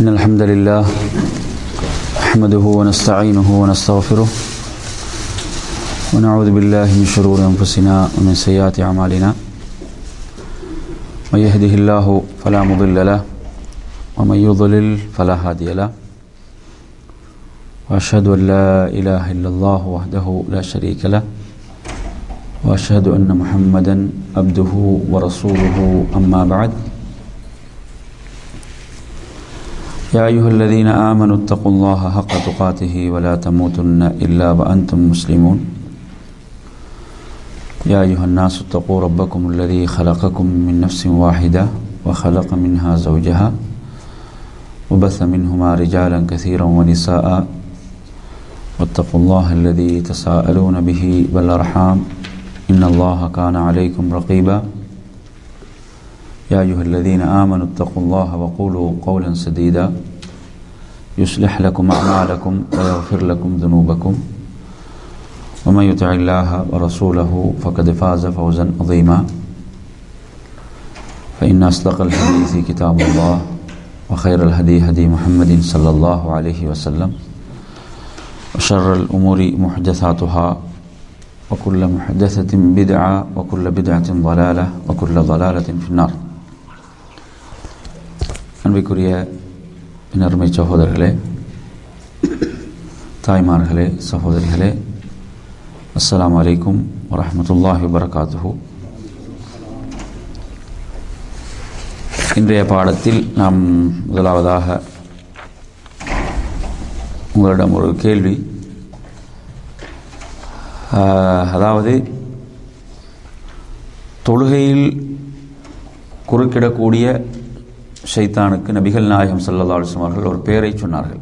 إن الحمد لله نحمده ونستعينه ونستغفره ونعوذ بالله من شرور أنفسنا ومن سيئات أعمالنا من يهده الله فلا مضل له ومن يضلل فلا هادي له وأشهد أن لا إله إلا الله وحده لا شريك له وأشهد أن محمدا عبده ورسوله أما بعد يا أيها الذين آمنوا اتقوا الله حق تقاته ولا تموتن إلا وأنتم مسلمون يا أيها الناس اتقوا ربكم الذي خلقكم من نفس واحدة وخلق منها زوجها وبث منهما رجالا كثيرا ونساء واتقوا الله الذي تساءلون به والأرحام إن الله كان عليكم رقيبا يا أيها الذين آمنوا اتقوا الله وقولوا قولا سديدا يصلح لكم أعمالكم ويغفر لكم ذنوبكم ومن يطع الله ورسوله فقد فاز فوزا عظيما فإن أصدق الحديث كتاب الله وخير الهدي هدي محمد صلى الله عليه وسلم وشر الأمور محدثاتها وكل محدثة بدعة وكل بدعة ضلالة وكل ضلالة في النار அன்பிற்குரிய பின்னருமை சகோதரர்களே தாய்மார்களே சகோதரிகளே அஸ்ஸலாமு அலைக்கும் வரஹமத்துல்லாஹி வபரகாத்துஹு இன்றைய பாடத்தில் நாம் முதலாவதாக உங்களிடம் ஒரு கேள்வி அதாவது தொழுகையில் குறுக்கிடக்கூடிய ஷைத்தானுக்கு நபிகள் நாயகம் சல்லா அலுவலம் அவர்கள் ஒரு பெயரை சொன்னார்கள்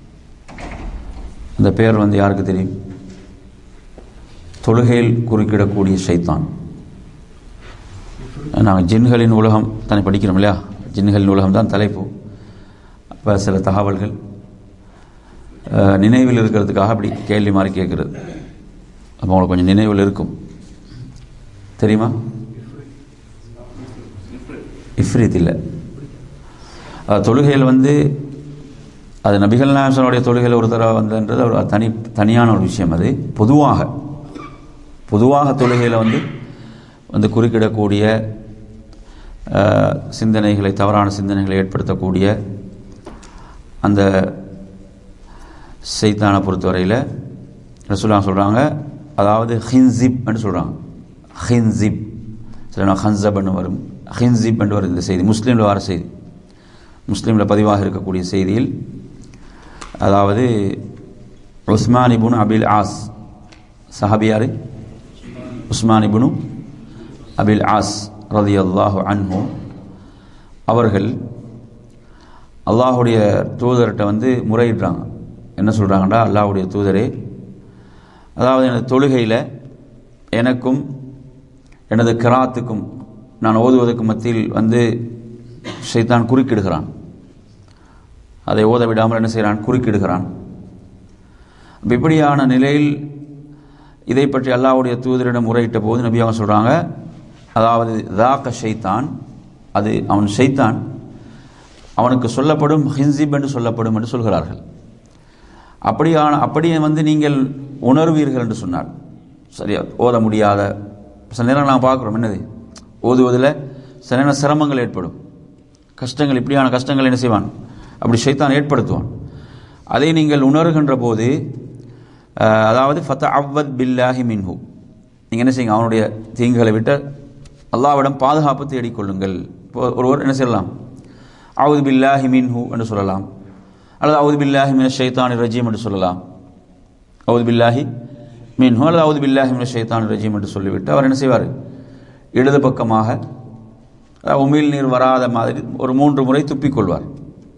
அந்த பெயர் வந்து யாருக்கு தெரியும் தொழுகையில் குறுக்கிடக்கூடிய ஷைத்தான் நாங்கள் ஜின்களின் உலகம் தானே படிக்கிறோம் இல்லையா ஜின்களின் உலகம் தான் தலைப்பு அப்போ சில தகவல்கள் நினைவில் இருக்கிறதுக்காக அப்படி கேள்வி மாதிரி கேட்குறது அப்போ உங்களுக்கு கொஞ்சம் நினைவில் இருக்கும் தெரியுமா இஃப்ரீத் இல்லை தொழுகையில் வந்து அது நபிகள் நாயசனுடைய தொழுகையில் ஒரு தடவை வந்தன்றது ஒரு தனி தனியான ஒரு விஷயம் அது பொதுவாக பொதுவாக தொழுகையில் வந்து வந்து குறுக்கிடக்கூடிய சிந்தனைகளை தவறான சிந்தனைகளை ஏற்படுத்தக்கூடிய அந்த செய்தானை பொறுத்தவரையில் ரசூலா சொல்கிறாங்க அதாவது ஹின்சிப் என்று சொல்கிறாங்க ஹின்சிப் சில ஹன்சப் என்று வரும் ஹின்சிப் என்று வரும் இந்த செய்தி முஸ்லீமில் வர செய்தி முஸ்லீமில் பதிவாக இருக்கக்கூடிய செய்தியில் அதாவது உஸ்மான் இபுன் அபில் ஆஸ் சஹாபியாரு உஸ்மான் இபுனு அபில் ஆஸ் ரதி அல்லாஹு அன்ஹு அவர்கள் அல்லாஹுடைய தூதர்கிட்ட வந்து முறையிடுறாங்க என்ன சொல்கிறாங்கடா அல்லாஹுடைய தூதரே அதாவது எனது தொழுகையில் எனக்கும் எனது கிராத்துக்கும் நான் ஓதுவதற்கு மத்தியில் வந்து ஷைத்தான் குறுக்கிடுகிறான் அதை ஓத விடாமல் என்ன செய்கிறான் குறுக்கிடுகிறான் இப்படியான நிலையில் இதை பற்றி அல்லாவுடைய தூதரிடம் முறையிட்ட போது நபி அவங்க சொல்கிறாங்க அதாவது தாக்க ஷைத்தான் அது அவன் ஷைத்தான் அவனுக்கு சொல்லப்படும் ஹின்சிப் என்று சொல்லப்படும் என்று சொல்கிறார்கள் அப்படியான அப்படியே வந்து நீங்கள் உணர்வீர்கள் என்று சொன்னார் சரியா ஓத முடியாத சில நேரம் நான் பார்க்குறோம் என்னது ஓதுவதில் சில நேரம் சிரமங்கள் ஏற்படும் கஷ்டங்கள் இப்படியான கஷ்டங்கள் என்ன செய்வான் அப்படி ஷைத்தான் ஏற்படுத்துவான் அதை நீங்கள் உணர்கின்ற போது அதாவது ஃபத்த அவ்வத் பில்லாஹி மின்ஹு நீங்கள் என்ன செய்யுங்க அவனுடைய தீங்குகளை விட்டு அல்லாவிடம் பாதுகாப்பு தேடிக்கொள்ளுங்கள் ஒருவர் என்ன செய்யலாம் அவுது பில்லாஹி மின்ஹு என்று சொல்லலாம் அல்லது அவுது பில்லாஹி மின ஷைத்தான் ரஜீம் என்று சொல்லலாம் அவுது பில்லாஹி மின்ஹு அல்லது அவுது பில்லாஹி மின ஷைத்தான் ரஜீம் என்று சொல்லிவிட்டு அவர் என்ன செய்வார் இடது பக்கமாக உமிழ் நீர் வராத மாதிரி ஒரு மூன்று முறை துப்பிக்கொள்வார்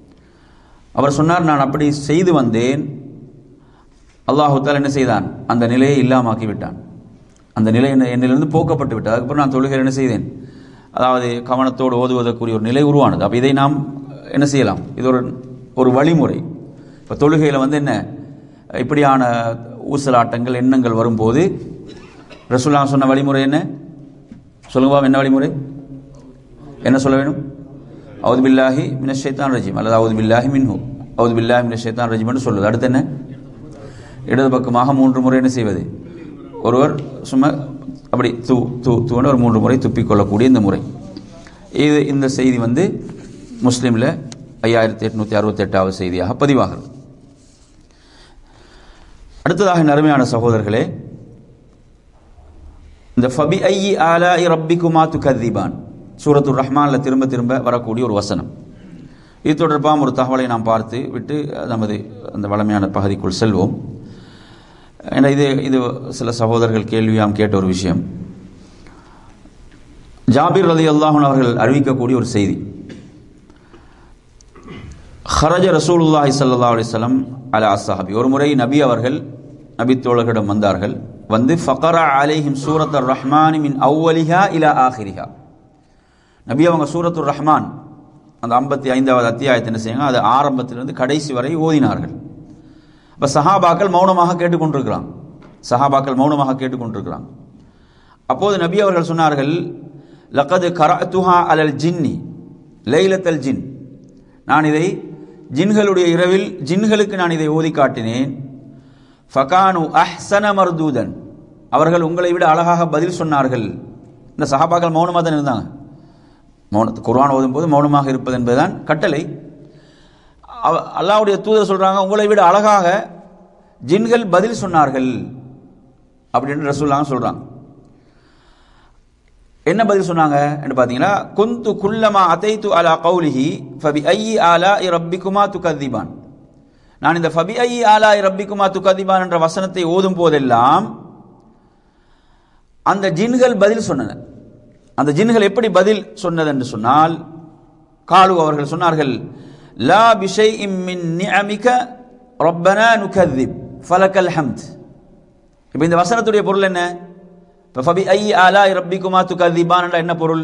அவர் சொன்னார் நான் அப்படி செய்து வந்தேன் அல்லாஹுத்தால் என்ன செய்தான் அந்த நிலையை இல்லாமாக்கி விட்டான் அந்த நிலை என்ன என்னிலிருந்து போக்கப்பட்டு விட்டது அதுக்கப்புறம் நான் தொழுகை என்ன செய்தேன் அதாவது கவனத்தோடு ஓதுவதற்குரிய ஒரு நிலை உருவானது அப்போ இதை நாம் என்ன செய்யலாம் இது ஒரு ஒரு வழிமுறை இப்போ தொழுகையில் வந்து என்ன இப்படியான ஊசலாட்டங்கள் எண்ணங்கள் வரும்போது ரசூல்லா சொன்ன வழிமுறை என்ன சொல்லுங்க என்ன வழிமுறை என்ன சொல்ல வேணும் அவுது பில்லாஹி மின ஷைத்தான் ரஜீம் அல்லது அவுது பில்லாஹி மின்ஹு அவுது பில்லாஹி மின ஷைத்தான் ரஜீம் என்று சொல்லுது அடுத்து என்ன இடது பக்கமாக மூன்று முறை என்ன செய்வது ஒருவர் சும்மா அப்படி தூ தூ தூன்னு ஒரு மூன்று முறை துப்பிக்கொள்ளக்கூடிய இந்த முறை இது இந்த செய்தி வந்து முஸ்லீமில் ஐயாயிரத்தி எட்நூற்றி அறுபத்தெட்டாவது செய்தியாக பதிவாகிறது அடுத்ததாக நறுமையான சகோதரர்களே இந்த ஃபபி ஐ ஆலா ரப்பிக்குமா துகதிபான் சூரத்துர் ரஹ்மானில் திரும்ப திரும்ப வரக்கூடிய ஒரு வசனம் இது தொடர்பாக ஒரு தகவலை நாம் பார்த்து விட்டு நமது அந்த வளமையான பகுதிக்குள் செல்வோம் ஏன்னா இது இது சில சகோதரர்கள் கேள்வியாம் கேட்ட ஒரு விஷயம் ஜாபிர் ரதி அல்லாஹன் அவர்கள் அறிவிக்கக்கூடிய ஒரு செய்தி ஹரஜ ரசூலுல்லாஹி சல்லா அலிஸ்லம் அலா அசாஹபி ஒரு முறை நபி அவர்கள் நபி தோழர்களிடம் வந்தார்கள் வந்து ஃபகரா அலைஹிம் சூரத் ரஹ்மான் மின் அவ்வலிஹா இலா ஆஹிரிஹா நபி அவங்க சூரத்துர் ரஹ்மான் அந்த ஐம்பத்தி ஐந்தாவது அத்தியாயத்தை என்ன செய்யுங்க அது ஆரம்பத்திலிருந்து கடைசி வரை ஓதினார்கள் இப்போ சஹாபாக்கள் மௌனமாக கேட்டுக்கொண்டிருக்கிறான் சஹாபாக்கள் மௌனமாக கேட்டுக்கொண்டிருக்கிறான் அப்போது நபி அவர்கள் சொன்னார்கள் லக்கது கரத்துஹா அலல் ஜின்னி லைலத்தல் ஜின் நான் இதை ஜின்களுடைய இரவில் ஜின்களுக்கு நான் இதை ஓதி காட்டினேன் ஃபகானு அஹ்சன மர்தூதன் அவர்கள் உங்களை விட அழகாக பதில் சொன்னார்கள் இந்த சஹாபாக்கள் மௌனமாக தான் இருந்தாங்க மௌன குர்ஆன் ஓதும் போது மௌனமாக இருப்பது என்பதுதான் கட்டளை அல்லாவுடைய தூதர் சொல்றாங்க உங்களை விட அழகாக ஜின்கள் பதில் சொன்னார்கள் அப்படின்னு ரசூல்லாங்க சொல்றாங்க என்ன பதில் சொன்னாங்க என்று பார்த்தீங்கன்னா குந்து குல்லமா அதைத்து அலா கௌலிஹி ஃபபி ஐ ஆலா இ ரப்பிக்குமா துகதிபான் நான் இந்த ஃபபி ஐ ஆலா இ ரப்பிக்குமா துகதிபான் என்ற வசனத்தை ஓதும் போதெல்லாம் அந்த ஜின்கள் பதில் சொன்னன அந்த ஜின்கள் எப்படி பதில் சொன்னது என்று சொன்னால் காலு அவர்கள் சொன்னார்கள் லா பிஷை இம்மின் நிஅமிக ரப்பனா நுகதிப் ஃபலக்கல் ஹம்த் இப்போ இந்த வசனத்துடைய பொருள் என்ன இப்போ ஃபபி ஐ ஆலா ரப்பிக்குமா துகதிபான் என்ற என்ன பொருள்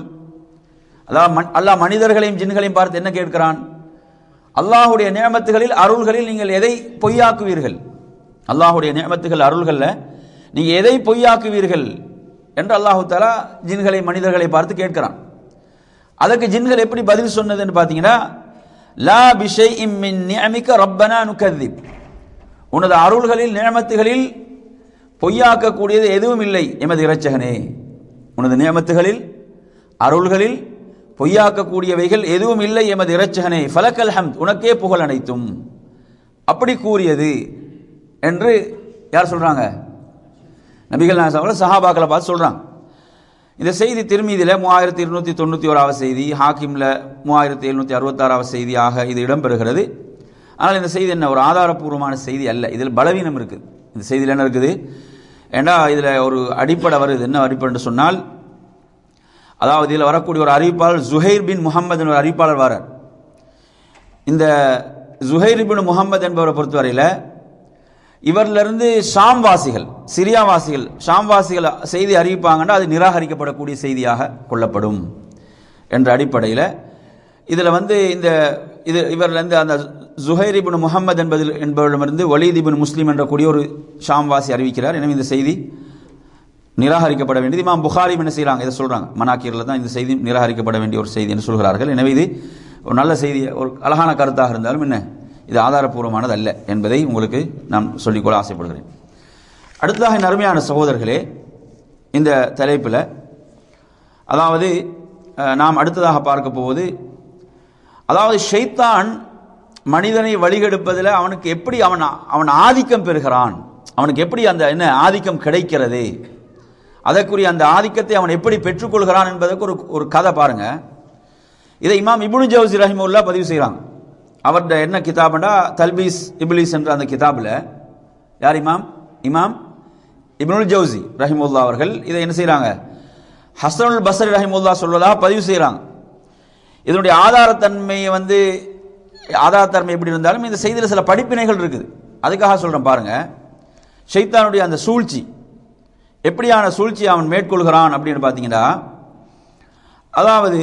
அதாவது அல்லாஹ் மனிதர்களையும் ஜின்களையும் பார்த்து என்ன கேட்கிறான் அல்லாஹுடைய நியமத்துகளில் அருள்களில் நீங்கள் எதை பொய்யாக்குவீர்கள் அல்லாஹுடைய நியமத்துகள் அருள்களில் நீங்கள் எதை பொய்யாக்குவீர்கள் என்று அல்லாஹு தாலா ஜின்களை மனிதர்களை பார்த்து கேட்கிறான் அதற்கு ஜின்கள் எப்படி பதில் சொன்னதுன்னு பார்த்தீங்கன்னா லா பிஷை இம்மின் நியமிக்க ரப்பனா நுகதிப் உனது அருள்களில் நியமத்துகளில் பொய்யாக்கக்கூடியது எதுவும் இல்லை எமது இறைச்சகனே உனது நியமத்துகளில் அருள்களில் பொய்யாக்கக்கூடியவைகள் எதுவும் இல்லை எமது இறைச்சகனே ஃபலக்கல் ஹம்த் உனக்கே புகழ் அனைத்தும் அப்படி கூறியது என்று யார் சொல்றாங்க நபிகள் நாயகம் சஹாபாக்களை பார்த்து சொல்றாங்க இந்த செய்தி திருமீதியில் மூவாயிரத்தி இருநூத்தி தொண்ணூற்றி ஓராவது செய்தி ஹாக்கிமில் மூவாயிரத்தி எழுநூற்றி அறுபத்தாறாவது செய்தியாக இது இடம்பெறுகிறது ஆனால் இந்த செய்தி என்ன ஒரு ஆதாரப்பூர்வமான செய்தி அல்ல இதில் பலவீனம் இருக்குது இந்த செய்தியில் என்ன இருக்குது ஏன்னா இதில் ஒரு அடிப்படை வருது என்ன அடிப்படை சொன்னால் அதாவது இதில் வரக்கூடிய ஒரு அறிவிப்பாளர் ஜுஹைர் பின் முகமது ஒரு அறிவிப்பாளர் வரார் இந்த ஜுஹைர் பின் முகமது என்பவரை பொறுத்தவரையில் இவரிலிருந்து ஷாம் வாசிகள் சிரியா வாசிகள் ஷாம் வாசிகள் செய்தி அறிவிப்பாங்கன்னா அது நிராகரிக்கப்படக்கூடிய செய்தியாக கொள்ளப்படும் என்ற அடிப்படையில் இதில் வந்து இந்த இது இவர்லேருந்து அந்த ஜுஹைர் இபின் முகமது என்பதில் என்பவரிடமிருந்து வலீத் இபின் முஸ்லீம் என்ற கூடிய ஒரு ஷாம் வாசி அறிவிக்கிறார் எனவே இந்த செய்தி நிராகரிக்கப்பட வேண்டியது இமாம் புகாரி என்ன செய்கிறாங்க இதை சொல்கிறாங்க மனாக்கீரில் தான் இந்த செய்தி நிராகரிக்கப்பட வேண்டிய ஒரு செய்தி என்று சொல்கிறார்கள் எனவே இது ஒரு நல்ல செய்தி ஒரு அழகான கருத்தாக இருந்தாலும் என்ன இது ஆதாரப்பூர்வமானது அல்ல என்பதை உங்களுக்கு நான் சொல்லிக்கொள்ள ஆசைப்படுகிறேன் அடுத்ததாக என் அருமையான சகோதரர்களே இந்த தலைப்பில் அதாவது நாம் அடுத்ததாக பார்க்க போவது அதாவது ஷைத்தான் மனிதனை வழிகெடுப்பதில் அவனுக்கு எப்படி அவன் அவன் ஆதிக்கம் பெறுகிறான் அவனுக்கு எப்படி அந்த என்ன ஆதிக்கம் கிடைக்கிறது அதற்குரிய அந்த ஆதிக்கத்தை அவன் எப்படி பெற்றுக்கொள்கிறான் என்பதற்கு ஒரு ஒரு கதை பாருங்க இதை இமாம் இபுனு ஜவுசி ரஹிமுல்லா பதிவு செய்கிறாங்க அவர்கிட்ட என்ன கிதாப்னா தல்பீஸ் இப்லீஸ் என்ற அந்த கிதாபில் யார் இமாம் இமாம் இப்னுல் ஜவுசி ரஹிமுல்லா அவர்கள் இதை என்ன செய்கிறாங்க ஹசனுல் பசரி ரஹிமுல்லா சொல்வதாக பதிவு செய்கிறாங்க இதனுடைய ஆதாரத்தன்மையை வந்து ஆதாரத்தன்மை எப்படி இருந்தாலும் இந்த செய்தியில் சில படிப்பினைகள் இருக்குது அதுக்காக சொல்கிறேன் பாருங்க ஷைத்தானுடைய அந்த சூழ்ச்சி எப்படியான சூழ்ச்சி அவன் மேற்கொள்கிறான் அப்படின்னு பார்த்தீங்கன்னா அதாவது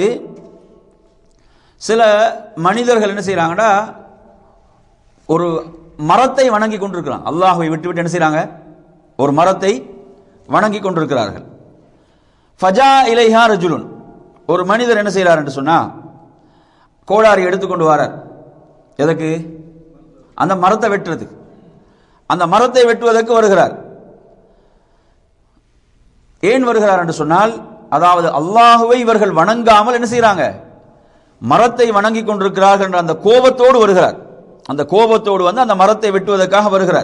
சில மனிதர்கள் என்ன செய்கிறாங்கன்னா ஒரு மரத்தை வணங்கி கொண்டிருக்கிறான் அல்லாஹுவை விட்டுவிட்டு என்ன செய்கிறாங்க ஒரு மரத்தை வணங்கி கொண்டிருக்கிறார்கள் ஃபஜா இலைஹா ரஜுலுன் ஒரு மனிதர் என்ன செய்கிறார் என்று சொன்னா கோடாரி எடுத்துக்கொண்டு வரார் எதற்கு அந்த மரத்தை வெட்டுறதுக்கு அந்த மரத்தை வெட்டுவதற்கு வருகிறார் ஏன் வருகிறார் என்று சொன்னால் அதாவது அல்லாஹுவை இவர்கள் வணங்காமல் என்ன செய்றாங்க மரத்தை வணங்கி கொண்டிருக்கிறார்கள் என்ற அந்த கோபத்தோடு வருகிறார் அந்த கோபத்தோடு வந்து அந்த மரத்தை வெட்டுவதற்காக வருகிறார்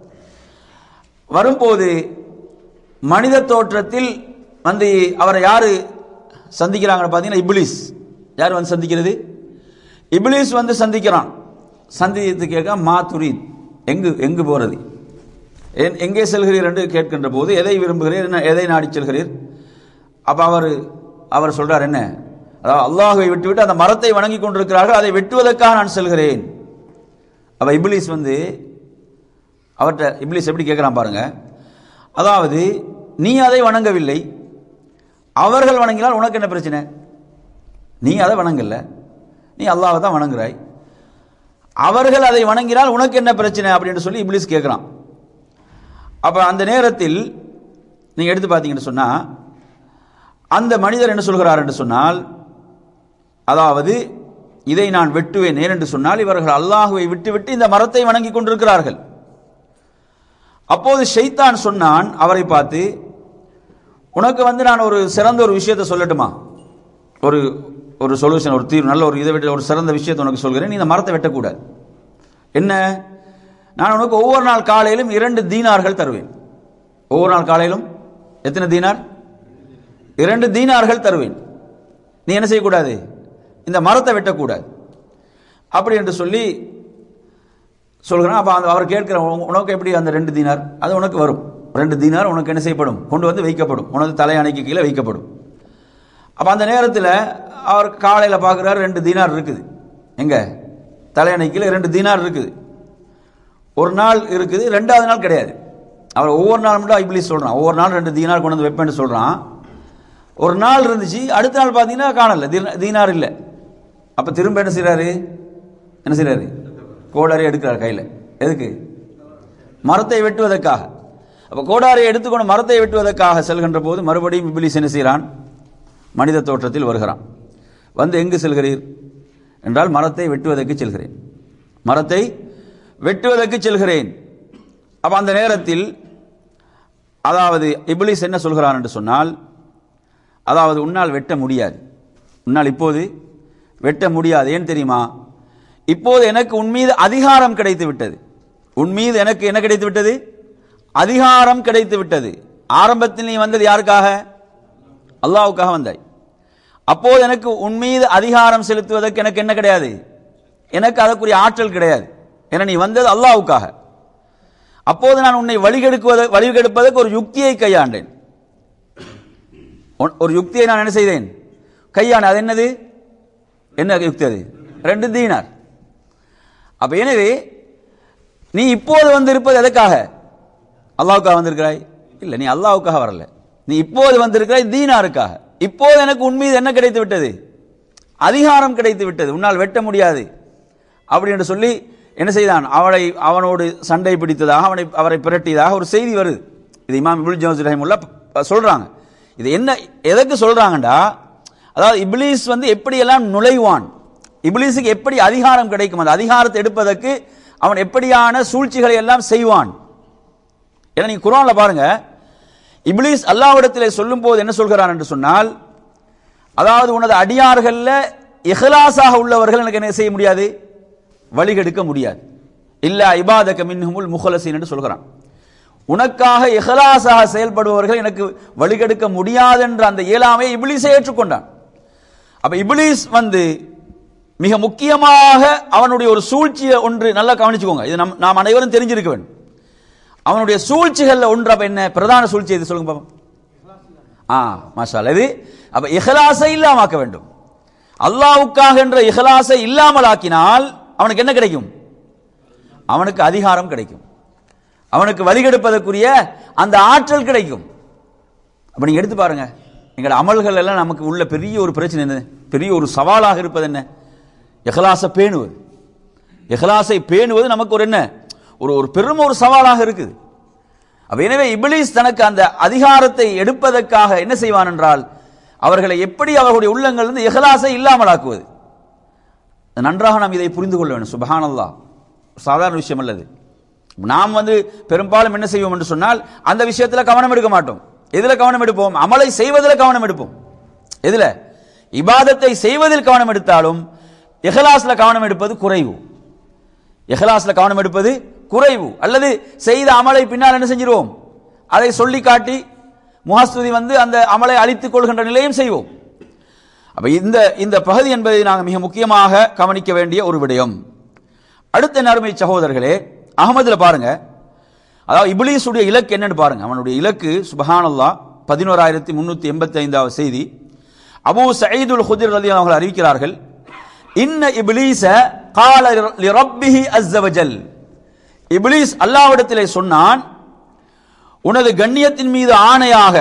வரும்போது மனித தோற்றத்தில் வந்து அவரை யாரு சந்திக்கிறாங்கன்னு பார்த்தீங்கன்னா இப்லீஸ் யார் வந்து சந்திக்கிறது இப்லீஸ் வந்து சந்திக்கிறான் சந்தித்து கேட்க மா துரீத் எங்கு எங்கு போறது என்- எங்கே செல்கிறீர் என்று கேட்கின்ற போது எதை விரும்புகிறீர் என்ன- எதை நாடி செல்கிறீர் அப்ப அவர் அவர் சொல்றார் என்ன அதாவது அல்லாஹுவை விட்டுவிட்டு அந்த மரத்தை வணங்கி கொண்டிருக்கிறார்கள் அதை வெட்டுவதற்காக நான் செல்கிறேன் அப்ப இப்லீஸ் வந்து அவர்கிட்ட இப்லீஸ் எப்படி கேட்குறான் பாருங்க அதாவது நீ அதை வணங்கவில்லை அவர்கள் வணங்கினால் உனக்கு என்ன பிரச்சனை நீ அதை வணங்கல நீ அல்லாஹ்வை தான் வணங்குறாய் அவர்கள் அதை வணங்கினால் உனக்கு என்ன பிரச்சனை அப்படின்னு சொல்லி இப்லீஸ் கேட்குறான் அப்ப அந்த நேரத்தில் நீங்க எடுத்து பார்த்தீங்கன்னு சொன்னா அந்த மனிதர் என்ன சொல்கிறார் என்று சொன்னால் அதாவது இதை நான் வெட்டுவேன் ஏன் என்று சொன்னால் இவர்கள் அல்லாஹுவை விட்டுவிட்டு இந்த மரத்தை வணங்கி கொண்டிருக்கிறார்கள் அப்போது ஷைத்தான் சொன்னான் அவரை பார்த்து உனக்கு வந்து நான் ஒரு சிறந்த ஒரு விஷயத்தை சொல்லட்டுமா ஒரு ஒரு சொல்யூஷன் ஒரு தீர்வு நல்ல ஒரு இதை விட்டு ஒரு சிறந்த விஷயத்தை உனக்கு சொல்கிறேன் நீ இந்த மரத்தை வெட்டக்கூடாது என்ன நான் உனக்கு ஒவ்வொரு நாள் காலையிலும் இரண்டு தீனார்கள் தருவேன் ஒவ்வொரு நாள் காலையிலும் எத்தனை தீனார் இரண்டு தீனார்கள் தருவேன் நீ என்ன செய்யக்கூடாது இந்த மரத்தை வெட்டக்கூடாது அப்படி என்று சொல்லி சொல்கிறான் அப்போ அந்த அவர் கேட்கிற உனக்கு- உனக்கு எப்படி அந்த ரெண்டு தீனார் அது உனக்கு வரும் ரெண்டு தீனார் உனக்கு என்ன செய்யப்படும் கொண்டு வந்து வைக்கப்படும் உனது தலையணைக்கு கீழே வைக்கப்படும் அப்போ அந்த நேரத்தில் அவர் காலையில் பார்க்குறாரு ரெண்டு தீனார் இருக்குது எங்க தலையணை கீழே ரெண்டு தீனார் இருக்குது ஒரு நாள் இருக்குது ரெண்டாவது நாள் கிடையாது அவர் ஒவ்வொரு நாள் மட்டும் இப்ளீஸ் சொல்கிறான் ஒவ்வொரு நாள் ரெண்டு தீனார் கொண்டு வந்து வைப்பேன்னு சொல்கிறான் ஒரு நாள் இருந்துச்சு அடுத்த நாள் பார்த்தீங்கன்னா காணல தீன- தீனார் இல்லை அப்போ திரும்ப என்ன செய்றாரு என்ன செய்றாரு கோடாரி எடுக்கிறார் கையில் எதுக்கு மரத்தை வெட்டுவதற்காக அப்போ கோடாரை எடுத்துக்கொண்டு மரத்தை வெட்டுவதற்காக செல்கின்ற போது மறுபடியும் இப்ளீஸ் என்ன செய்கிறான் மனித தோற்றத்தில் வருகிறான் வந்து எங்கு செல்கிறீர் என்றால் மரத்தை வெட்டுவதற்கு செல்கிறேன் மரத்தை வெட்டுவதற்கு செல்கிறேன் அப்ப அந்த நேரத்தில் அதாவது இப்லீஸ் என்ன சொல்கிறான் என்று சொன்னால் அதாவது உன்னால் வெட்ட முடியாது உன்னால் இப்போது வெட்ட முடியாது ஏன் தெரியுமா இப்போது எனக்கு உன் மீது அதிகாரம் கிடைத்து விட்டது உன் மீது எனக்கு என்ன கிடைத்து விட்டது அதிகாரம் கிடைத்து விட்டது ஆரம்பத்தில் நீ வந்தது யாருக்காக அல்லாஹ்வுக்காக வந்தாய் அப்போது எனக்கு உன் மீது அதிகாரம் செலுத்துவதற்கு எனக்கு என்ன கிடையாது எனக்கு அதற்குரிய ஆற்றல் கிடையாது ஏன்னா நீ வந்தது அல்லாஹ்வுக்காக அப்போது நான் உன்னை வழிகெடுக்குவத வழிகெடுப்பதற்கு ஒரு யுக்தியை கையாண்டேன் ஒன்- ஒரு யுக்தியை நான் என்ன செய்தேன் கையாண்ட அது என்னது என்ன யுக்தி அது ரெண்டு தீனார் அப்ப எனவே நீ இப்போது வந்திருப்பது எதற்காக அல்லாவுக்காக வந்திருக்கிறாய் இல்லை நீ அல்லாவுக்காக வரல நீ இப்போது வந்திருக்கிறாய் தீனாருக்காக இப்போது எனக்கு உன் மீது என்ன கிடைத்து விட்டது அதிகாரம் கிடைத்து விட்டது உன்னால் வெட்ட முடியாது அப்படி என்று சொல்லி என்ன செய்தான் அவளை அவனோடு சண்டை பிடித்ததாக அவனை அவரை பிரட்டியதாக ஒரு செய்தி வருது இது இமாம் இபுல் ஜோஸ் ரஹிமுல்லா ப- சொல்றாங்க இது என்ன எதற்கு சொல்றாங்கடா அதாவது இப்லீஸ் வந்து எப்படியெல்லாம் நுழைவான் இப்லீஸுக்கு எப்படி அதிகாரம் கிடைக்கும் அந்த அதிகாரத்தை எடுப்பதற்கு அவன் எப்படியான சூழ்ச்சிகளை எல்லாம் செய்வான் ஏன்னா நீங்க குர்ஆன்ல பாருங்க இப்லீஸ் அல்லாஹ்விடத்திலே சொல்லும் போது என்ன சொல்கிறான் என்று சொன்னால் அதாவது உனது அடியார்கள்ல இஹ்லாஸாக உள்ளவர்கள் எனக்கு என்ன செய்ய முடியாது வழிகெடுக்க முடியாது இல்ல இபாதக மின்ஹுமுல் முஹலசீன் என்று சொல்கிறான் உனக்காக இஹ்லாஸாக செயல்படுபவர்கள் எனக்கு வழிகெடுக்க முடியாது என்ற அந்த இயலாமையை இப்லீஸை ஏற்றுக்கொண்டான் அப்ப இப்லீஸ் வந்து மிக முக்கியமாக அவனுடைய ஒரு சூழ்ச்சியை ஒன்று நல்லா கவனிச்சுக்கோங்க இது நம் நாம் அனைவரும் தெரிஞ்சிருக்க வேண்டும் அவனுடைய சூழ்ச்சிகள்ல ஒன்று அப்ப என்ன பிரதான சூழ்ச்சி இது சொல்லுங்க பாப்போம் ஆ மாஷா அல்லாஹ். இது அப்ப இஹ்லாஸை இல்லாமாக்க வேண்டும் அல்லாஹ்வுக்காக என்ற இஹ்லாஸை இல்லாமல் ஆக்கினால் அவனுக்கு என்ன கிடைக்கும் அவனுக்கு அதிகாரம் கிடைக்கும் அவனுக்கு வழிகெடுப்பதற்குரிய அந்த ஆற்றல் கிடைக்கும் அப்ப நீங்க எடுத்து பாருங்க எங்களோட அமல்கள் எல்லாம் நமக்கு உள்ள பெரிய ஒரு பிரச்சனை என்ன பெரிய ஒரு சவாலாக இருப்பது என்ன இஹ்லாஸை பேணுவது இஹ்லாஸை பேணுவது நமக்கு ஒரு என்ன ஒரு ஒரு பெரும் ஒரு சவாலாக இருக்குது அப்ப எனவே இப்லீஸ் தனக்கு அந்த அதிகாரத்தை எடுப்பதற்காக என்ன செய்வான் என்றால் அவர்களை எப்படி அவர்களுடைய உள்ளங்களிலிருந்து இஹ்லாஸை இல்லாமலாக்குவது நன்றாக நாம் இதை புரிந்து கொள்ள வேண்டும் சுபஹானல்லாஹ் சாதாரண விஷயம் அல்லது நாம் வந்து பெரும்பாலும் என்ன செய்வோம் என்று சொன்னால் அந்த விஷயத்தில் கவனம் எடுக்க மாட்டோம் எதுல கவனம் எடுப்போம் அமலை செய்வதில் கவனம் எடுப்போம் எதுல இபாதத்தை செய்வதில் கவனம் எடுத்தாலும் இஹ்லாஸ்ல கவனம் எடுப்பது குறைவு இஹ்லாஸ்ல கவனம் எடுப்பது குறைவு அல்லது செய்த அமலை பின்னால் என்ன செஞ்சிருவோம் அதை சொல்லி காட்டி முகஸ்துதி வந்து அந்த அமலை அழித்துக் கொள்கின்ற நிலையும் செய்வோம் அப்ப இந்த இந்த பகுதி என்பதை நாங்கள் மிக முக்கியமாக கவனிக்க வேண்டிய ஒரு விடயம் அடுத்த நறுமை சகோதரர்களே அகமதுல பாருங்க அதாவது இப்லீஸுடைய இலக்கு என்னன்னு பாருங்க அவனுடைய இலக்கு சுபஹானல்லா பதினோராயிரத்தி முன்னூத்தி எண்பத்தி ஐந்தாவது செய்தி அபூ சயீதுல் ஹுதிர் ரலி அவர்கள் அறிவிக்கிறார்கள் இன்ன இப்லீஸ கால லிரப்பிஹி அஸ்ஸவஜல் இப்லீஸ் அல்லாஹ்விடத்திலே சொன்னான் உனது கண்ணியத்தின் மீது ஆணையாக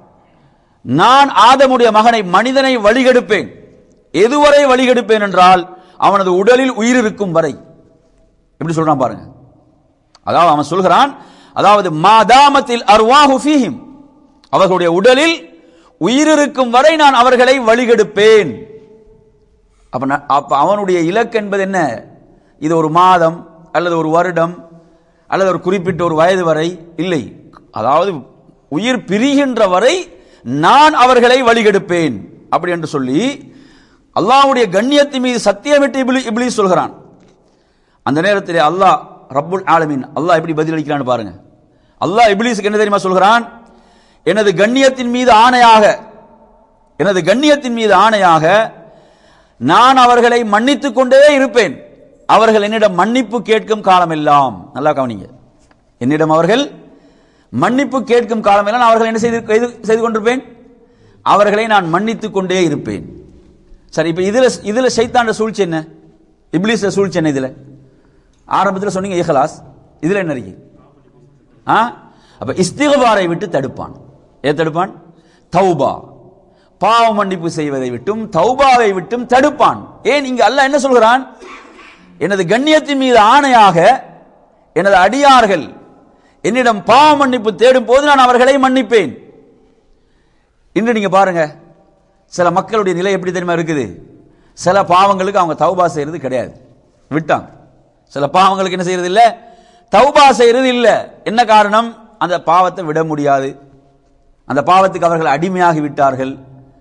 நான் ஆதமுடைய மகனை மனிதனை வழிகெடுப்பேன் எதுவரை வழிகெடுப்பேன் என்றால் அவனது உடலில் உயிர் இருக்கும் வரை எப்படி சொல்றான் பாருங்க அதாவது அவன் சொல்கிறான் அதாவது மாதாமத்தில் அர்வாஹு ஃபீஹிம் அவர்களுடைய உடலில் உயிர் இருக்கும் வரை நான் அவர்களை வழிகெடுப்பேன் அப்ப ந- அப்ப அவனுடைய இலக்கு என்பது என்ன இது ஒரு மாதம் அல்லது ஒரு வருடம் அல்லது ஒரு குறிப்பிட்ட ஒரு வயது வரை இல்லை அதாவது உயிர் பிரிகின்ற வரை நான் அவர்களை வழிகெடுப்பேன் அப்படி என்று சொல்லி அல்லாஹ்வுடைய கண்ணியத்தின் மீது சத்தியமிட்டு இப்ளி இப்ளீஸ் சொல்கிறான் அந்த நேரத்தில் அல்லாஹ் ரப்புல் ஆலமீன் அல்லாஹ் எப்படி பதிலளிக்கிறான்னு பாருங்க அல்லாஹ் இப்ளீஸுக்கு என்ன தெரியுமா சொல்கிறான் எனது கண்ணியத்தின் மீது ஆணையாக எனது கண்ணியத்தின் மீது ஆணையாக நான் அவர்களை மன்னித்துக் கொண்டே இருப்பேன் அவர்கள் என்னிடம் மன்னிப்பு கேட்கும் காலமெல்லாம் நல்லா கவனிங்க என்னிடம் அவர்கள் மன்னிப்பு கேட்கும் காலமெல்லாம் நான் அவர்கள் என்ன செய்து செய்து- செய்து கொண்டிருப்பேன் அவர்களை நான் மன்னித்துக் கொண்டே இருப்பேன் சரி இப்ப இதுல இதுல சைத்தாண்ட சூழ்ச்சி என்ன இப்லீஸ்ல சூழ்ச்சி என்ன இதுல ஆரம்பத்தில் சொன்னீங்க இஹ்லாஸ் இதுல என்ன இருக்கு ஆ அப்ப இஸ்திகபாரை விட்டு தடுப்பான் ஏ தடுப்பான் தௌபா பாவ மன்னிப்பு செய்வதை விட்டும் தௌபாவை விட்டும் தடுப்பான் ஏன் இங்க அல்லாஹ் என்ன சொல்கிறான் எனது கண்ணியத்தின் மீது ஆணையாக எனது அடியார்கள் என்னிடம் பாவ மன்னிப்பு தேடும் போது நான் அவர்களை மன்னிப்பேன் இன்று நீங்க பாருங்க சில மக்களுடைய நிலை எப்படி தெரியுமா இருக்குது சில பாவங்களுக்கு அவங்க தௌபா செய்யறது கிடையாது விட்டாங்க சில பாவங்களுக்கு என்ன செய்யறது இல்ல தௌபா செய்யறது இல்ல என்ன காரணம் அந்த பாவத்தை விட முடியாது அந்த பாவத்துக்கு அவர்கள் அடிமையாகி விட்டார்கள்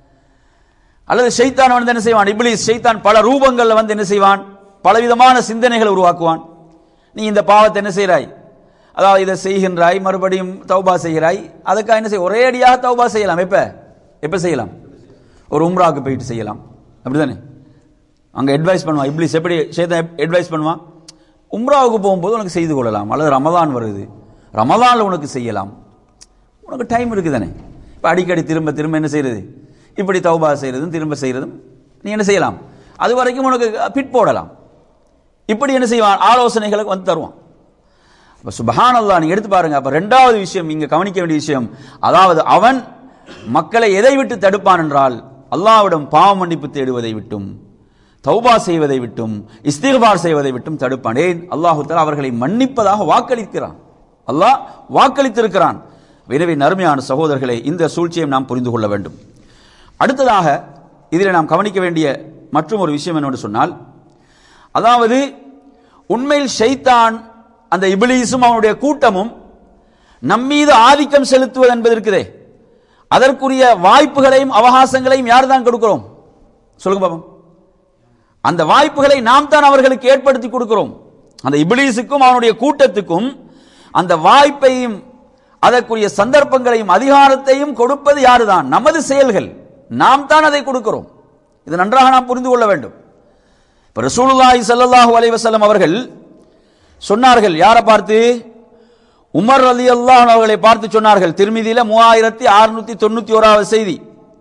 அல்லது ஷைத்தான் வந்து என்ன செய்வான் இப்லீஸ் ஷைத்தான் பல ரூபங்கள்ல வந்து என்ன செய்வான் பலவிதமான சிந்தனைகளை உருவாக்குவான் நீ இந்த பாவத்தை என்ன செய்கிறாய் அதாவது இதை செய்கின்றாய் மறுபடியும் தௌபா செய்கிறாய் அதுக்காக என்ன செய்ய ஒரே அடியாக தௌபா செய்யலாம் எப்ப எப்ப செய்யலாம் ஒரு உம்ராவுக்கு போயிட்டு செய்யலாம் அப்படிதானே அங்க அட்வைஸ் பண்ணுவான் இப்லீஸ் எப்படி ஷைத்தான் அட்வைஸ் பண்ணுவான் உம்ராவுக்கு போகும்போது உனக்கு செய்து கொள்ளலாம் அல்லது ரமதான் வருது ரமதான்ல உனக்கு செய்யலாம் உனக்கு டைம் இருக்குதானே இப்போ அடிக்கடி திரும்ப திரும்ப என்ன செய்யறது இப்படி தௌபா செய்யறதும் திரும்ப செய்யறதும் நீ என்ன செய்யலாம் அது வரைக்கும் உனக்கு பிட் போடலாம் இப்படி என்ன செய்வான் ஆலோசனைகளுக்கு வந்து தருவான் அப்ப சுபஹானல்லாஹ் நீங்க எடுத்து பாருங்க அப்ப ரெண்டாவது விஷயம் இங்க கவனிக்க வேண்டிய விஷயம் அதாவது அவன் மக்களை எதை விட்டு தடுப்பான் என்றால் அல்லாஹ்விடம் பாவ மன்னிப்பு தேடுவதை விட்டும் தௌபா செய்வதை விட்டும் இஸ்திக்பார் செய்வதை விட்டும் தடுப்பான் ஏன் அல்லாஹு தஆலா அவர்களை மன்னிப்பதாக வாக்களிக்கிறான் அல்லாஹ் வாக்களித்திருக்கிறான் எனவே நறுமையான சகோதரர்களை இந்த சூழ்ச்சியை நாம் புரிந்து கொள்ள வேண்டும் அடுத்ததாக இதில் நாம் கவனிக்க வேண்டிய மற்றும் ஒரு விஷயம் என்னவென்று சொன்னால் அதாவது உண்மையில் ஷைத்தான் அந்த இபிலீஸும் அவனுடைய கூட்டமும் நம்மீது ஆதிக்கம் செலுத்துவது என்பது இருக்குதே அதற்குரிய வாய்ப்புகளையும் அவகாசங்களையும் யார் தான் கொடுக்கிறோம் சொல்லுங்க பாப்போம் அந்த வாய்ப்புகளை நாம் தான் அவர்களுக்கு ஏற்படுத்தி கொடுக்கிறோம் அந்த இபிலீஸுக்கும் அவனுடைய கூட்டத்துக்கும் அந்த வாய்ப்பையும் அதற்குரிய சந்தர்ப்பங்களையும் அதிகாரத்தையும் கொடுப்பது யாருதான் நமது செயல்கள் நாம் தான் அதை கொடுக்கிறோம் இது நன்றாக நாம் புரிந்து கொள்ள வேண்டும் இப்ப ரசூலுல்லாஹி ஸல்லல்லாஹு அலைஹி வஸல்லம் அவர்கள் சொன்னார்கள் யாரை பார்த்து உமர் அலி அல்லாஹ் அவர்களை பார்த்து சொன்னார்கள் திருமிதியில மூவாயிரத்தி அறுநூத்தி தொண்ணூத்தி ஓராவது செய்தி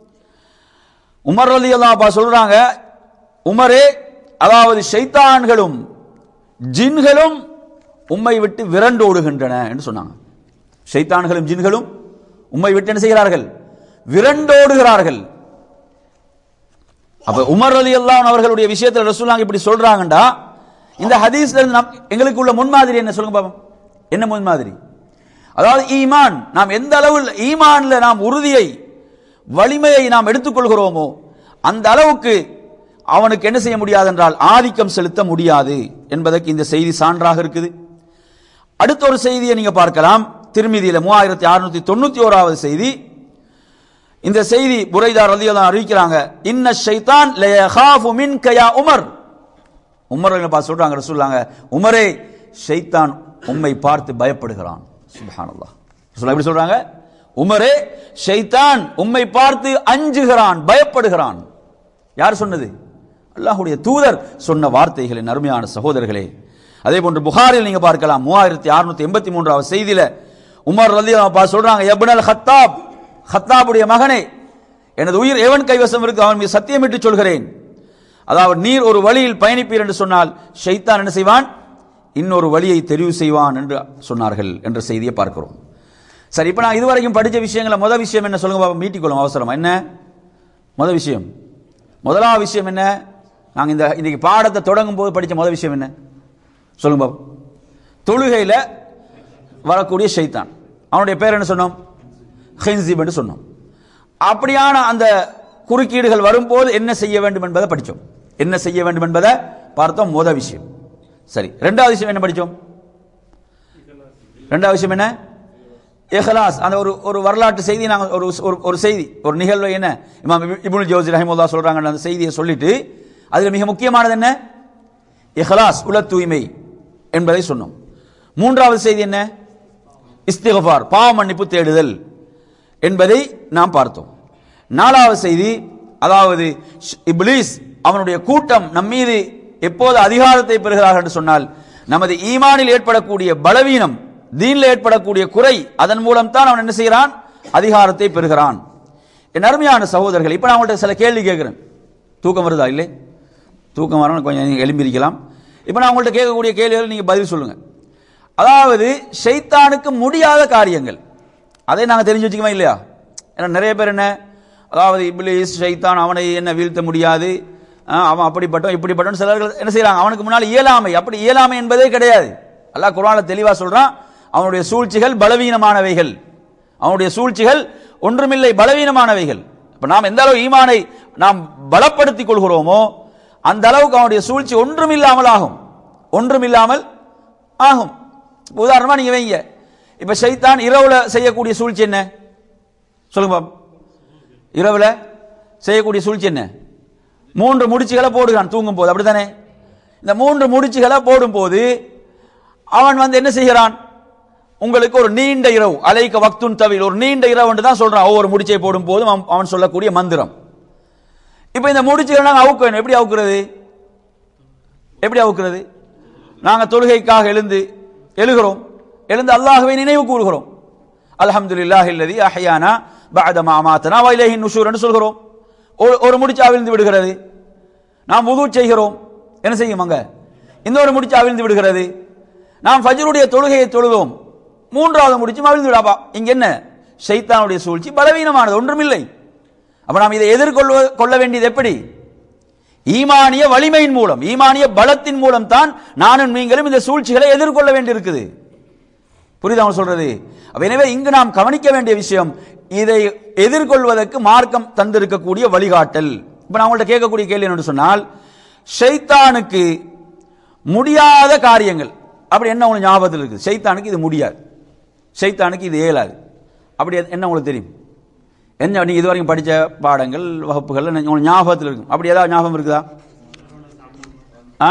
உமர் அலி அல்லாஹ் சொல்றாங்க உமரே அதாவது ஷைத்தான்களும் ஜின்களும் உம்மை விட்டு விரண்டு ஓடுகின்றன என்று சொன்னாங்க ஷைத்தான்களும் ஜின்களும் உம்மை விட்டு என்ன செய்கிறார்கள் விரண்டோடுகிறார்கள் அப்ப உமர் அலி அல்லாஹ் அவர்களுடைய விஷயத்தில் ரசூலாங்க இப்படி சொல்றாங்கடா இந்த ஹதீஸ்ல இருந்து நம் எங்களுக்கு உள்ள முன்மாதிரி என்ன சொல்லுங்க பாப்போம் என்ன முன்மாதிரி அதாவது ஈமான் நாம் எந்த அளவில் ஈமான்ல நாம் உறுதியை வலிமையை நாம் எடுத்துக்கொள்கிறோமோ அந்த அளவுக்கு அவனுக்கு என்ன செய்ய முடியாது என்றால் ஆதிக்கம் செலுத்த முடியாது என்பதற்கு இந்த செய்தி சான்றாக இருக்குது அடுத்த ஒரு செய்தியை நீங்க பார்க்கலாம் திருமதியில மூவாயிரத்தி அறுநூத்தி தொண்ணூத்தி ஓராவது செய்தி இந்த செய்தி புரைதார் ரலியல்லாஹு அறிவிக்கிறாங்க இன்ன ஷைத்தான் லயகாஃபு மின்க யா உமர் உமர் பார்த்து சொல்றாங்க ரசூலுல்லாங்க உமரே ஷைத்தான் உம்மை பார்த்து பயப்படுகிறான் சுப்ஹானல்லாஹ் ரசூலுல்லாஹ் எப்படி சொல்றாங்க உமரே ஷைத்தான் உம்மை பார்த்து அஞ்சுகிறான் பயப்படுகிறான் யார் சொன்னது அல்லாஹ்வுடைய தூதர் சொன்ன வார்த்தைகளின் அருமையான சகோதரர்களே அதே போன்று புகாரில் நீங்க பார்க்கலாம் மூவாயிரத்தி அறுநூத்தி எண்பத்தி மூன்றாவது செய்தியில உமர் ரலி சொல்றாங்க எப்னல் ஹத்தாப் ஹத்தாபுடைய மகனே எனது உயிர் எவன் கைவசம் இருக்கு அவன் மீது சத்தியமிட்டு சொல்கிறேன் அதாவது நீர் ஒரு வழியில் பயணிப்பீர் என்று சொன்னால் ஷைத்தான் என்ன செய்வான் இன்னொரு வழியை தெரிவு செய்வான் என்று சொன்னார்கள் என்ற செய்தியை பார்க்கிறோம் சரி இப்போ நான் இதுவரைக்கும் படிச்ச விஷயங்கள முதல் விஷயம் என்ன சொல்லுங்க பாப்போம் மீட்டிக்கொள்ளும் அவசரமா என்ன முதல் விஷயம் முதலாவது விஷயம் என்ன நாங்கள் இந்த இன்னைக்கு பாடத்தை தொடங்கும் போது படித்த முதல் விஷயம் என்ன சொல்லுங்க பாப்போம் தொழுகையில் வரக்கூடிய ஷைத்தான் அவனுடைய பேர் என்ன சொன்னோம் ஹென்சிப் என்று சொன்னோம் அப்படியான அந்த குறுக்கீடுகள் வரும்போது என்ன செய்ய வேண்டும் என்பதை படித்தோம் என்ன செய்ய வேண்டும் என்பதை பார்த்தோம் முதல் விஷயம் சரி ரெண்டாவது விஷயம் என்ன படித்தோம் ரெண்டாவது விஷயம் என்ன இஹ்லாஸ் அந்த ஒரு ஒரு வரலாற்று செய்தி நாங்கள் ஒரு ஒரு- ஒரு செய்தி ஒரு நிகழ்வு என்ன இமாம் இப்~ இப்னுல் ஜோசி ரஹிமுல்லா சொல்றாங்க அந்த செய்தியை சொல்லிட்டு அதில் மிக முக்கியமானது என்ன இஹ்லாஸ் உல தூய்மை என்பதை சொன்னோம் மூன்றாவது செய்தி என்ன இஸ்திகஃபார் பாவ மன்னிப்பு தேடுதல் என்பதை நாம் பார்த்தோம் நாலாவது செய்தி அதாவது ஷ்- இப்லீஸ் அவனுடைய கூட்டம் நம்மீது எப்போது அதிகாரத்தை பெறுகிறார்கள் என்று சொன்னால் நமது ஈமானில் ஏற்படக்கூடிய பலவீனம் தீனில் ஏற்படக்கூடிய குறை அதன் மூலம் தான் அவன் என்ன செய்கிறான் அதிகாரத்தை பெறுகிறான் என் அருமையான சகோதரர்கள் இப்போ நான் உங்கள்கிட்ட சில கேள்வி கேட்கிறேன் தூக்கம் வருதா இல்லை தூக்கம் வரணும் கொஞ்சம் நீங்க எழும்பியிருக்கலாம் இப்போ நான் உங்கள்கிட்ட கேட்கக்கூடிய கேள்விகள் நீங்கள் பதில் சொல்லுங்க அதாவது ஷைத்தானுக்கு முடியாத காரியங்கள் அதை நாங்கள் தெரிஞ்சு வச்சுக்கோமா இல்லையா ஏன்னா நிறைய பேர் என்ன அதாவது இப்லீஸ் ஷைத்தான் அவனை என்ன வீழ்த்த முடியாது ஆ, அவன் அப்படிப்பட்டவன் இப்படிப்பட்டவன் சிலர்கள் என்ன செய்றாங்க அவனுக்கு முன்னால் இயலாமை அப்படி இயலாமை என்பதே கிடையாது அல்லாஹ் குர்ஆன்ல தெளிவா சொல்றான் அவனுடைய சூழ்ச்சிகள் பலவீனமானவைகள் அவனுடைய சூழ்ச்சிகள் ஒன்றுமில்லை பலவீனமானவைகள் இப்ப நாம் எந்த அளவு ஈமானை நாம் பலப்படுத்திக் கொள்கிறோமோ அந்த அளவுக்கு அவனுடைய சூழ்ச்சி ஒன்றுமில்லாமல் ஆகும் ஒன்றுமில்லாமல் ஆகும் இப்ப உதாரணமா நீங்க வைங்க இப்ப ஷைத்தான் இரவுல செய்யக்கூடிய சூழ்ச்சி என்ன சொல்லுங்க பாப்போம். இரவுல செய்யக்கூடிய சூழ்ச்சி என்ன மூன்று முடிச்சுகளை போடுகிறான் தூங்கும் போது அப்படித்தானே இந்த மூன்று முடிச்சுகளை போடும்போது அவன் வந்து என்ன செய்கிறான் உங்களுக்கு ஒரு நீண்ட இரவு அலைக்க வக்துன் தவில் ஒரு நீண்ட இரவு என்று தான் சொல்றான் ஒவ்வொரு முடிச்சை போடும் போதும் அவன் அவன் சொல்லக்கூடிய மந்திரம் இப்ப இந்த முடிச்சுகளை நாங்கள் அவுக்க வேணும் எப்படி அவுக்குறது எப்படி அவுக்குறது நாங்க தொழுகைக்காக எழுந்து எழுகிறோம் எழுந்து அல்லாஹ்வை நினைவு கூறுகிறோம் அல்ஹம்துலில்லாஹி அல்லதி அஹ்யானா பஅத மா அமாத்தனா வ இலைஹி நுஷூர் என்று சொல்கிறோம் ஒரு ஒரு முடிச்சு அவிழ்ந்து விடுகிறது நாம் வுது செய்கிறோம் என்ன செய்யும் அங்க இன்னொரு முடிச்சு அவிழ்ந்து விடுகிறது நாம் ஃபஜ்ருடைய தொழுகையை தொழுவோம் மூன்றாவது முடிச்சும் அவிழ்ந்து விடாப்பா இங்க என்ன ஷைத்தானுடைய சூழ்ச்சி பலவீனமானது ஒன்றுமில்லை அப்ப நாம் இதை எதிர்கொள்ள கொள்ள வேண்டியது எப்படி ஈமானிய வலிமையின் மூலம் ஈமானிய பலத்தின் மூலம் தான் நானும் நீங்களும் இந்த சூழ்ச்சிகளை எதிர்கொள்ள வேண்டியிருக்குது புரியுதா அவன் சொல்றது அப்ப எனவே இங்கு நாம் கவனிக்க வேண்டிய விஷயம் இதை எதிர்கொள்வதற்கு மார்க்கம் தந்திருக்கக்கூடிய வழிகாட்டல் இப்ப நான் உங்கள்ட்ட கேட்கக்கூடிய கேள்வி என்னன்னு சொன்னால் ஷைத்தானுக்கு முடியாத காரியங்கள் அப்படி என்ன உங்களுக்கு ஞாபகத்தில் இருக்குது ஷைத்தானுக்கு இது முடியாது ஷைத்தானுக்கு இது இயலாது அப்படி என்ன உங்களுக்கு தெரியும் என்ன நீங்க இதுவரைக்கும் படிச்ச பாடங்கள் வகுப்புகள் உங்களுக்கு ஞாபகத்தில் இருக்கும் அப்படி ஏதாவது ஞாபகம் இருக்குதா ஆ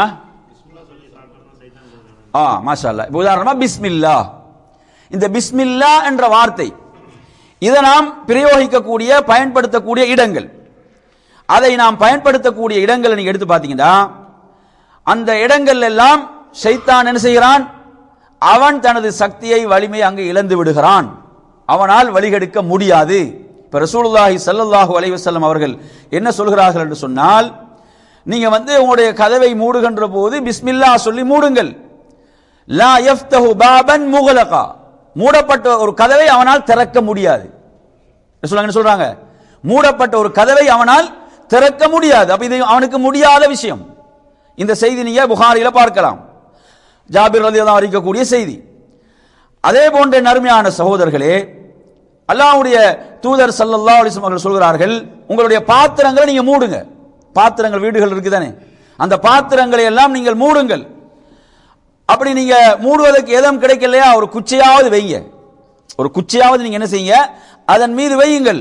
ஆ மாஷா அல்லாஹ் இப்போ உதாரணமா பிஸ்மில்லா இந்த பிஸ்மில்லா என்ற வார்த்தை இதை நாம் பிரயோகிக்கக்கூடிய பயன்படுத்தக்கூடிய இடங்கள் அதை நாம் பயன்படுத்தக்கூடிய இடங்களை நீங்க எடுத்து பார்த்தீங்கன்னா அந்த இடங்கள் எல்லாம் ஷைத்தான் என்ன செய்கிறான் அவன் தனது சக்தியை வலிமை அங்கு இழந்து விடுகிறான் அவனால் வழிகெடுக்க முடியாது இப்ப ரசூலுல்லாஹி ஸல்லல்லாஹு அலைஹி வஸல்லம் அவர்கள் என்ன சொல்கிறார்கள் என்று சொன்னால் நீங்க வந்து உங்களுடைய கதவை மூடுகின்ற போது பிஸ்மில்லா சொல்லி மூடுங்கள் லா யஃப்தஹு பாபன் முகலகா மூடப்பட்ட ஒரு கதவை அவனால் திறக்க முடியாது சொல்லுங்க என்ன சொல்றாங்க மூடப்பட்ட ஒரு கதவை அவனால் திறக்க முடியாது அப்ப இது அவனுக்கு முடியாத விஷயம் இந்த செய்தி நீங்க புகாரில பார்க்கலாம் ஜாபிர் ரலியல்லாஹு அறிக்கக்கூடிய செய்தி அதே போன்ற நறுமையான சகோதரர்களே அல்லாஹ்வுடைய தூதர் ஸல்லல்லாஹு அலைஹி வஸல்லம் அவர்கள் சொல்கிறார்கள் உங்களுடைய பாத்திரங்களை நீங்க மூடுங்க பாத்திரங்கள் வீடுகள் இருக்குதானே அந்த பாத்திரங்களை எல்லாம் நீங்கள் மூடுங்கள் அப்படி நீங்க மூடுவதற்கு எதுவும் கிடைக்கலையா ஒரு குச்சியாவது வைங்க ஒரு குச்சியாவது நீங்க என்ன செய்யுங்க அதன் மீது வையுங்கள்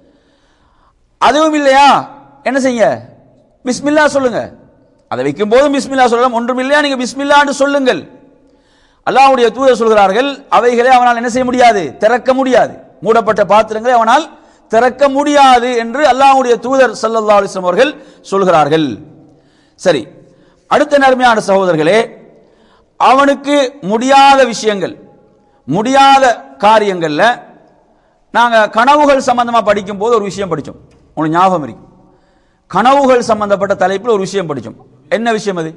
அதுவும் இல்லையா என்ன செய்யுங்க பிஸ்மில்லா சொல்லுங்க அதை வைக்கும் போதும் பிஸ்மில்லா சொல்லலாம் ஒன்றும் இல்லையா நீங்க பிஸ்மில்லான்னு சொல்லுங்கள் அல்லாஹ்வுடைய தூதர் சொல்கிறார்கள் அவைகளை அவனால் என்ன செய்ய முடியாது திறக்க முடியாது மூடப்பட்ட பாத்திரங்களை அவனால் திறக்க முடியாது என்று அல்லாஹ்வுடைய தூதர் ஸல்லல்லாஹு அலைஹி வஸல்லம் அவர்கள் சொல்கிறார்கள் சரி அடுத்த நேர்மையான சகோதரர்களே அவனுக்கு முடியாத விஷயங்கள் முடியாத காரியங்கள்ல நாங்க கனவுகள் சம்பந்தமா படிக்கும் போது ஒரு விஷயம் படிச்சோம் உங்களுக்கு ஞாபகம் இருக்கு கனவுகள் சம்பந்தப்பட்ட தலைப்பில் ஒரு விஷயம் படிச்சோம் என்ன விஷயம் அது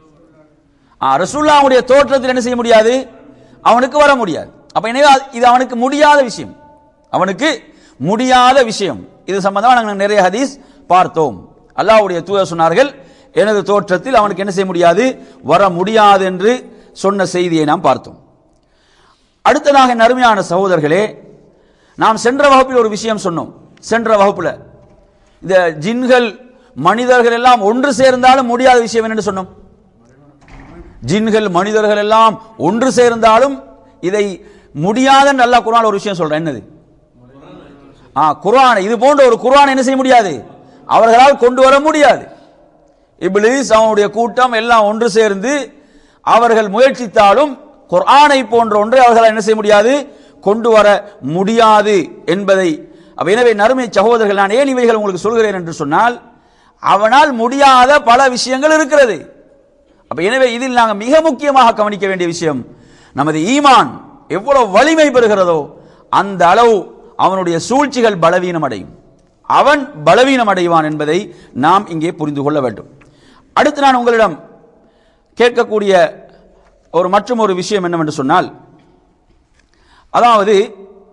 ஆ, ரசூலுல்லாஹ்வுடைய தோற்றத்தில் என்ன செய்ய முடியாது அவனுக்கு வர முடியாது அப்ப எனவே அது- இது அவனுக்கு முடியாத விஷயம் அவனுக்கு முடியாத விஷயம் இது சம்பந்தமா நாங்கள் நிறைய ஹதீஸ் பார்த்தோம் அல்லாஹ்வுடைய தூதர் சொன்னார்கள் எனது தோற்றத்தில் அவனுக்கு என்ன செய்ய முடியாது வர முடியாது என்று சொன்ன செய்தியை நாம் பார்த்தோம் அடுத்ததாக என் அருமையான சகோதரர்களே நாம் சென்ற வகுப்பில் ஒரு விஷயம் சொன்னோம் சென்ற வகுப்புல இந்த ஜின்கள் மனிதர்கள் எல்லாம் ஒன்று சேர்ந்தாலும் முடியாத விஷயம் என்னன்னு சொன்னோம் ஜின்கள் மனிதர்கள் எல்லாம் ஒன்று சேர்ந்தாலும் இதை முடியாதுன்னு அல்லாஹ் குர்ஆன்ல ஒரு விஷயம் சொல்றேன் என்னது ஆ குர்ஆன் இது போன்ற ஒரு குர்ஆன் என்ன செய்ய முடியாது அவர்களால் கொண்டு வர முடியாது இப்லீஸ் அவனுடைய கூட்டம் எல்லாம் ஒன்று சேர்ந்து அவர்கள் முயற்சித்தாலும் குர்ஆனை போன்ற ஒன்றை அவர்களால் என்ன செய்ய முடியாது கொண்டு வர முடியாது என்பதை அப்ப எனவே நறுமை சகோதரர்கள் நான் ஏன் இவைகள் உங்களுக்கு சொல்கிறேன் என்று சொன்னால் அவனால் முடியாத பல விஷயங்கள் இருக்கிறது அப்ப எனவே இதில் நாங்கள் மிக முக்கியமாக கவனிக்க வேண்டிய விஷயம் நமது ஈமான் எவ்வளவு வலிமை பெறுகிறதோ அந்த அளவு அவனுடைய சூழ்ச்சிகள் பலவீனம் அடையும் அவன் பலவீனம் அடைவான் என்பதை நாம் இங்கே புரிந்து கொள்ள வேண்டும் அடுத்து நான் உங்களிடம் கேட்கக்கூடிய ஒரு மற்றும் ஒரு விஷயம் என்னவென்று சொன்னால் அதாவது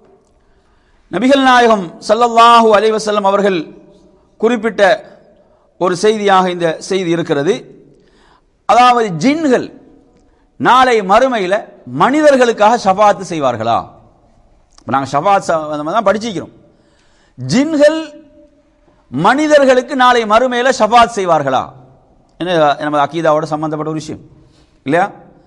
நபிகள் நாயகம் ஸல்லல்லாஹு அலைஹி வஸல்லம் அவர்கள் குறிப்பிட்ட ஒரு செய்தியாக இந்த செய்தி இருக்கிறது அதாவது ஜின்கள் நாளை மறுமையில் மனிதர்களுக்காக ஷஃபாத்து செய்வார்களா இப்போ நாங்கள் ஷஃபாத் தான் படிச்சிக்கிறோம் ஜின்கள் மனிதர்களுக்கு நாளை மறுமையில் ஷஃபாத் செய்வார்களா என்ன நமது அக்கீதாவோட சம்பந்தப்பட்ட ஒரு விஷயம் இல்லையா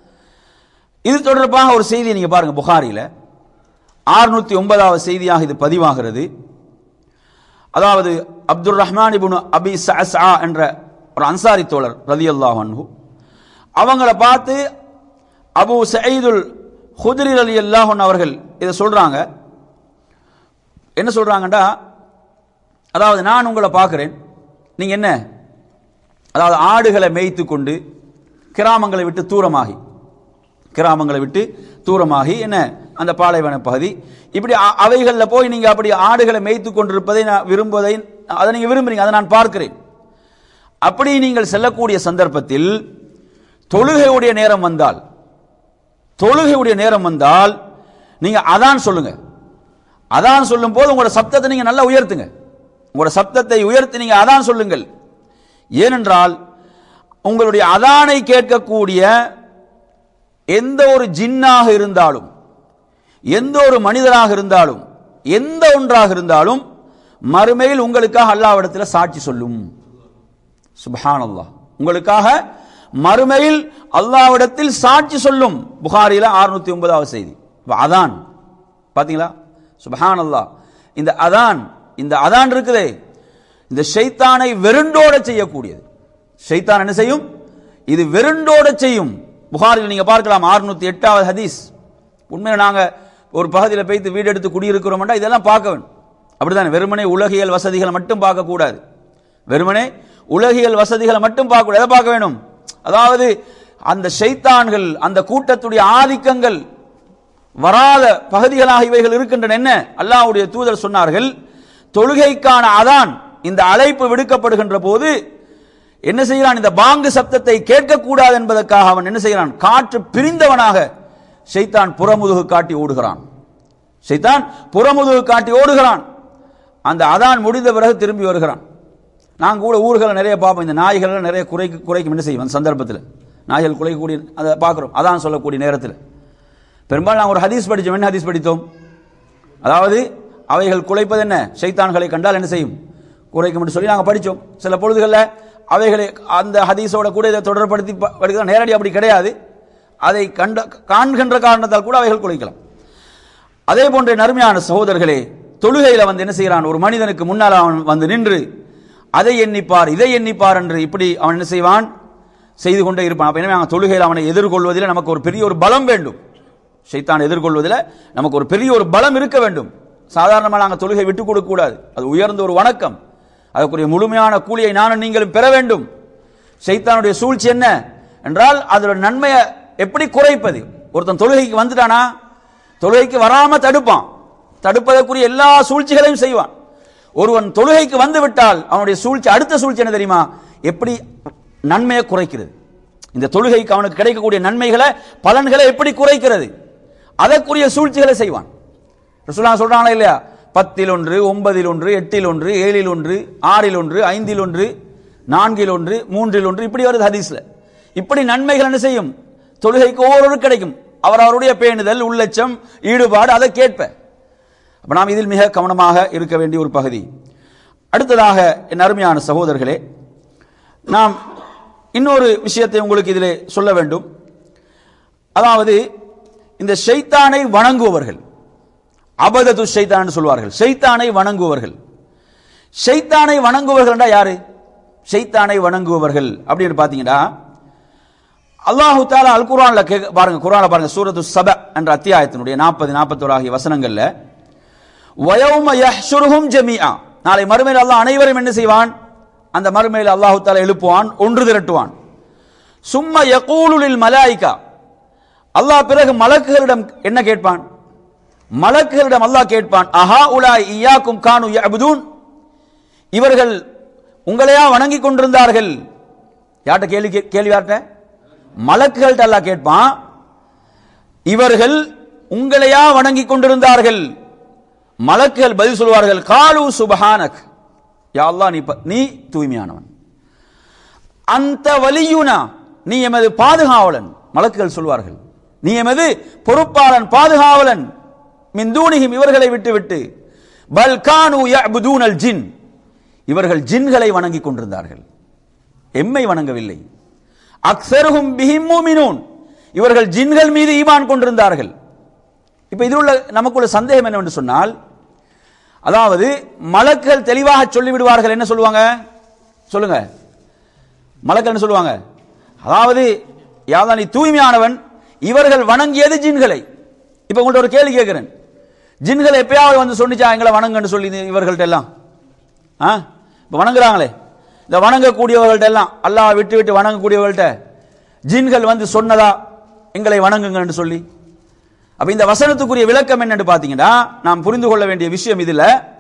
இது தொடர்பாக ஒரு செய்தியை நீங்க பாருங்க புகாரில ஆறுநூத்தி ஒன்பதாவது செய்தியாக இது பதிவாகிறது அதாவது அப்துல் ரஹ்மான் இப்னு அபி சஅஸ்ஆ என்ற ஒரு அன்சாரி தோழர் ரலியல்லாஹு அன்ஹு அவங்கள பார்த்து அபு சயீதுல் ஹுத்ரி ரலியல்லாஹு அன்ஹு அவர்கள் இதை சொல்றாங்க என்ன சொல்றாங்கடா அதாவது நான் உங்களை பார்க்கிறேன் நீங்க என்ன அதாவது ஆடுகளை மேய்த்து கொண்டு கிராமங்களை விட்டு தூரமாகி கிராமங்களை விட்டு தூரமாகி என்ன அந்த பாலைவன பகுதி இப்படி அ- அவைகள்ல போய் நீங்க அப்படி ஆடுகளை மேய்த்து கொண்டிருப்பதை நான் விரும்புவதை அதை நீங்க விரும்புறீங்க அதை நான் பார்க்கிறேன் அப்படி நீங்கள் செல்லக்கூடிய சந்தர்ப்பத்தில் தொழுகையுடைய நேரம் வந்தால் தொழுகையுடைய நேரம் வந்தால் நீங்க அதான் சொல்லுங்க அதான் சொல்லும் போது உங்களோட சப்தத்தை நீங்க நல்லா உயர்த்துங்க உங்களோட சப்தத்தை உயர்த்தி நீங்க அதான் சொல்லுங்கள் ஏனென்றால் உங்களுடைய அதானை கேட்கக்கூடிய எந்த ஒரு ஜின்னாக இருந்தாலும் எந்த ஒரு மனிதராக இருந்தாலும் எந்த ஒன்றாக இருந்தாலும் மறுமையில் உங்களுக்காக அல்லாவிடத்தில் சாட்சி சொல்லும் சுப்ஹானல்லாஹ் உங்களுக்காக மறுமையில் அல்லாவிடத்தில் சாட்சி சொல்லும் புகாரில 609 ஒன்பதாவது செய்தி இப்ப அதான் பாத்தீங்களா சுப்ஹானல்லாஹ் இந்த அதான் இந்த அதான் இருக்குதே இந்த ஷைத்தானை வெருண்டோட செய்யக்கூடியது ஷைத்தான் என்ன செய்யும் இது வெருண்டோட செய்யும் புகாரில் நீங்க பார்க்கலாம் 608 எட்டாவது ஹதீஸ் உண்மையில நாங்க ஒரு பகுதியில் போய்த்து வீடு எடுத்து குடியிருக்கிறோம்னா இதெல்லாம் பார்க்க வேண்டும் அப்படிதானே வெறுமனே உலகியல் வசதிகளை மட்டும் பார்க்க கூடாது வெறுமனே உலகியல் வசதிகளை மட்டும் பார்க்க கூடாது எதை பார்க்க வேணும் அதாவது அந்த ஷைத்தான்கள் அந்த கூட்டத்துடைய ஆதிக்கங்கள் வராத பகுதிகளாக இவைகள் இருக்கின்றன என்ன அல்லாஹ்வுடைய தூதர் சொன்னார்கள் தொழுகைக்கான அதான் இந்த அழைப்பு விடுக்கப்படுகின்ற போது என்ன செய்கிறான் இந்த பாங்கு சப்தத்தை கேட்கக்கூடாது என்பதற்காக அவன் என்ன செய்கிறான் காற்று பிரிந்தவனாக ஷைத்தான் புறமுதுகு காட்டி ஓடுகிறான் ஷைத்தான் புறமுதுகு காட்டி ஓடுகிறான் அந்த அதான் முடிந்த பிறகு திரும்பி வருகிறான் நான் கூட ஊர்களை நிறைய பார்ப்போம் இந்த நாய்கள் எல்லாம் நிறைய குறைக்கு குறைக்கும் என்ன செய்வோம் அந்த சந்தர்ப்பத்தில் நாய்கள் குறைக்கக்கூடிய அதை பார்க்குறோம் அதான் சொல்லக்கூடிய நேரத்தில் பெரும்பாலும் நாங்கள் ஒரு ஹதீஸ் படித்தோம் என்ன ஹதீஸ் படித்தோம் அதாவது அவைகள் குலைப்பது என்ன ஷைத்தான்களை கண்டால் என்ன செய்யும் குறைக்கும் என்று சொல்லி நாங்கள் படித்தோம் சில பொழுதுகளில் அவைகளை அந்த ஹதீஸோட கூட இதை தொடர்படுத்தி ப- படிக்கிறோம் நேரடி அப்படி கிடையாது அதை கண்ட காண்கின்ற காரணத்தால் கூட அவைகள் குறைக்கலாம் அதே போன்ற நறுமையான சகோதரர்களே தொழுகையில வந்து என்ன செய்கிறான் ஒரு மனிதனுக்கு முன்னால் அவன் வந்து நின்று அதை எண்ணிப்பார் இதை எண்ணிப்பார் என்று இப்படி அவன் என்ன செய்வான் செய்து கொண்டே இருப்பான் அப்ப எனவே அவன் தொழுகையில் அவனை எதிர்கொள்வதில் நமக்கு ஒரு பெரிய ஒரு பலம் வேண்டும் ஷைத்தான் எதிர்கொள்வதில் நமக்கு ஒரு பெரிய ஒரு பலம் இருக்க வேண்டும் சாதாரணமாக நாங்கள் தொழுகை விட்டுக் கொடுக்க கூடாது அது உயர்ந்த ஒரு வணக்கம் அதற்குரிய முழுமையான கூலியை நானும் நீங்களும் பெற வேண்டும் ஷைத்தானுடைய சூழ்ச்சி என்ன என்றால் அதோட நன்மையை எப்படி குறைப்பது ஒருத்தன் தொழுகைக்கு வந்துட்டானா தொழுகைக்கு வராம தடுப்பான் தடுப்பதற்குரிய எல்லா சூழ்ச்சிகளையும் செய்வான் ஒருவன் தொழுகைக்கு வந்து விட்டால் அவனுடைய சூழ்ச்சி அடுத்த சூழ்ச்சி என்ன தெரியுமா எப்படி நன்மையை குறைக்கிறது இந்த தொழுகைக்கு அவனுக்கு கிடைக்கக்கூடிய நன்மைகளை பலன்களை எப்படி குறைக்கிறது அதற்குரிய சூழ்ச்சிகளை செய்வான் ரசூலுல்லாஹ் சொல்றாங்களா இல்லையா பத்தில் ஒன்று ஒன்பதில் ஒன்று எட்டில் ஒன்று ஏழில் ஒன்று ஆறில் ஒன்று ஐந்தில் ஒன்று நான்கில் ஒன்று மூன்றில் ஒன்று இப்படி வருது ஹதீஸ்ல இப்படி நன்மைகள் என்ன செய்யும் தொழுகைக்கு ஒவ்வொரு கிடைக்கும் அவர் அவருடைய பேணுதல் உள்ளச்சம் ஈடுபாடு அதை கேட்ப அப்ப நாம் இதில் மிக கவனமாக இருக்க வேண்டிய ஒரு பகுதி அடுத்ததாக என் அருமையான சகோதரர்களே நாம் இன்னொரு விஷயத்தை உங்களுக்கு இதிலே சொல்ல வேண்டும் அதாவது இந்த ஷைத்தானை வணங்குபவர்கள் அபதது ஷைத்தான் சொல்வார்கள் ஷைத்தானை வணங்குபவர்கள் ஷைத்தானை வணங்குபவர்கள்டா யாரு ஷைத்தானை வணங்குபவர்கள் அப்படின்னு பாத்தீங்கன்னா அல்லாஹு தாலா அல் குர்ஆன்ல கேக்க- பாருங்க குர்ஆன்ல பாருங்க சூரத்து சப என்ற அத்தியாயத்தினுடைய நாற்பது நாற்பத்தோரு ஆகிய வசனங்கள்ல வயௌம யஹ்ஷுருஹும் ஜமீஆ நாளை மறுமையில் அல்லாஹ் அனைவரும் என்ன செய்வான் அந்த மறுமையில் அல்லாஹு தாலா எழுப்புவான் ஒன்று திரட்டுவான் சும்ம யகூலுலில் மலாயிகா அல்லாஹ் பிறகு மலக்குகளிடம் என்ன கேட்பான் மலக்குகளிடம் அல்லாஹ் கேட்பான் அஹா உலாய் இயாக்கும் கானு யஅபுதூன் இவர்கள் உங்களையா வணங்கி கொண்டிருந்தார்கள் யார்கிட்ட கேள்வி கே- கேள்வி யார்கிட்ட மலக்குகள்கிட்ட அல்லாஹ் கேட்பான் இவர்கள் உங்களையா வணங்கி கொண்டிருந்தார்கள் மலக்குகள் பதில் சொல்வார்கள் காலு சுபஹானக் யா அல்லாஹ் நீ ப- நீ தூய்மையானவன் அந்த வலியுனா நீ எமது பாதுகாவலன் மலக்குகள் சொல்வார்கள் நீ எமது பொறுப்பாளன் பாதுகாவலன் மிந்தூனிஹிம் இவர்களை விட்டுவிட்டு பல் கானு யஅபுதூனல் ஜின் இவர்கள் ஜின்களை வணங்கிக் கொண்டிருந்தார்கள் எம்மை வணங்கவில்லை அக்ஸருஹும் பிஹிம் மூமினூன் இவர்கள் ஜின்கள் மீது ஈமான் கொண்டிருந்தார்கள் இப்ப இது உள்ள நமக்குள்ள சந்தேகம் என்னவென்று சொன்னால் அதாவது மலக்குகள் தெளிவாக சொல்லிவிடுவார்கள் என்ன சொல்லுவாங்க சொல்லுங்க மலக்கள் என்ன சொல்லுவாங்க அதாவது யாதான் நீ தூய்மையானவன் இவர்கள் வணங்கியது ஜின்களை இப்ப உங்கள்ட்ட ஒரு கேள்வி கேட்கிறேன் ஜின்கள் எப்பயாவது வந்து சொன்னிச்சா எங்களை வணங்கன்னு சொல்லி இது இவர்கள்ட்ட எல்லாம் ஆ இப்ப வணங்குறாங்களே இந்த வணங்கக்கூடியவர்கள்ட்ட எல்லாம் அல்லாஹ் விட்டு விட்டு வணங்கக்கூடியவர்கள்ட்ட ஜின்கள் வந்து சொன்னதா எங்களை வணங்குங்கன்னு சொல்லி அப்ப இந்த வசனத்துக்குரிய விளக்கம் என்னன்னு பாத்தீங்கன்னா நாம் புரிந்து கொள்ள வேண்டிய விஷயம் இதுல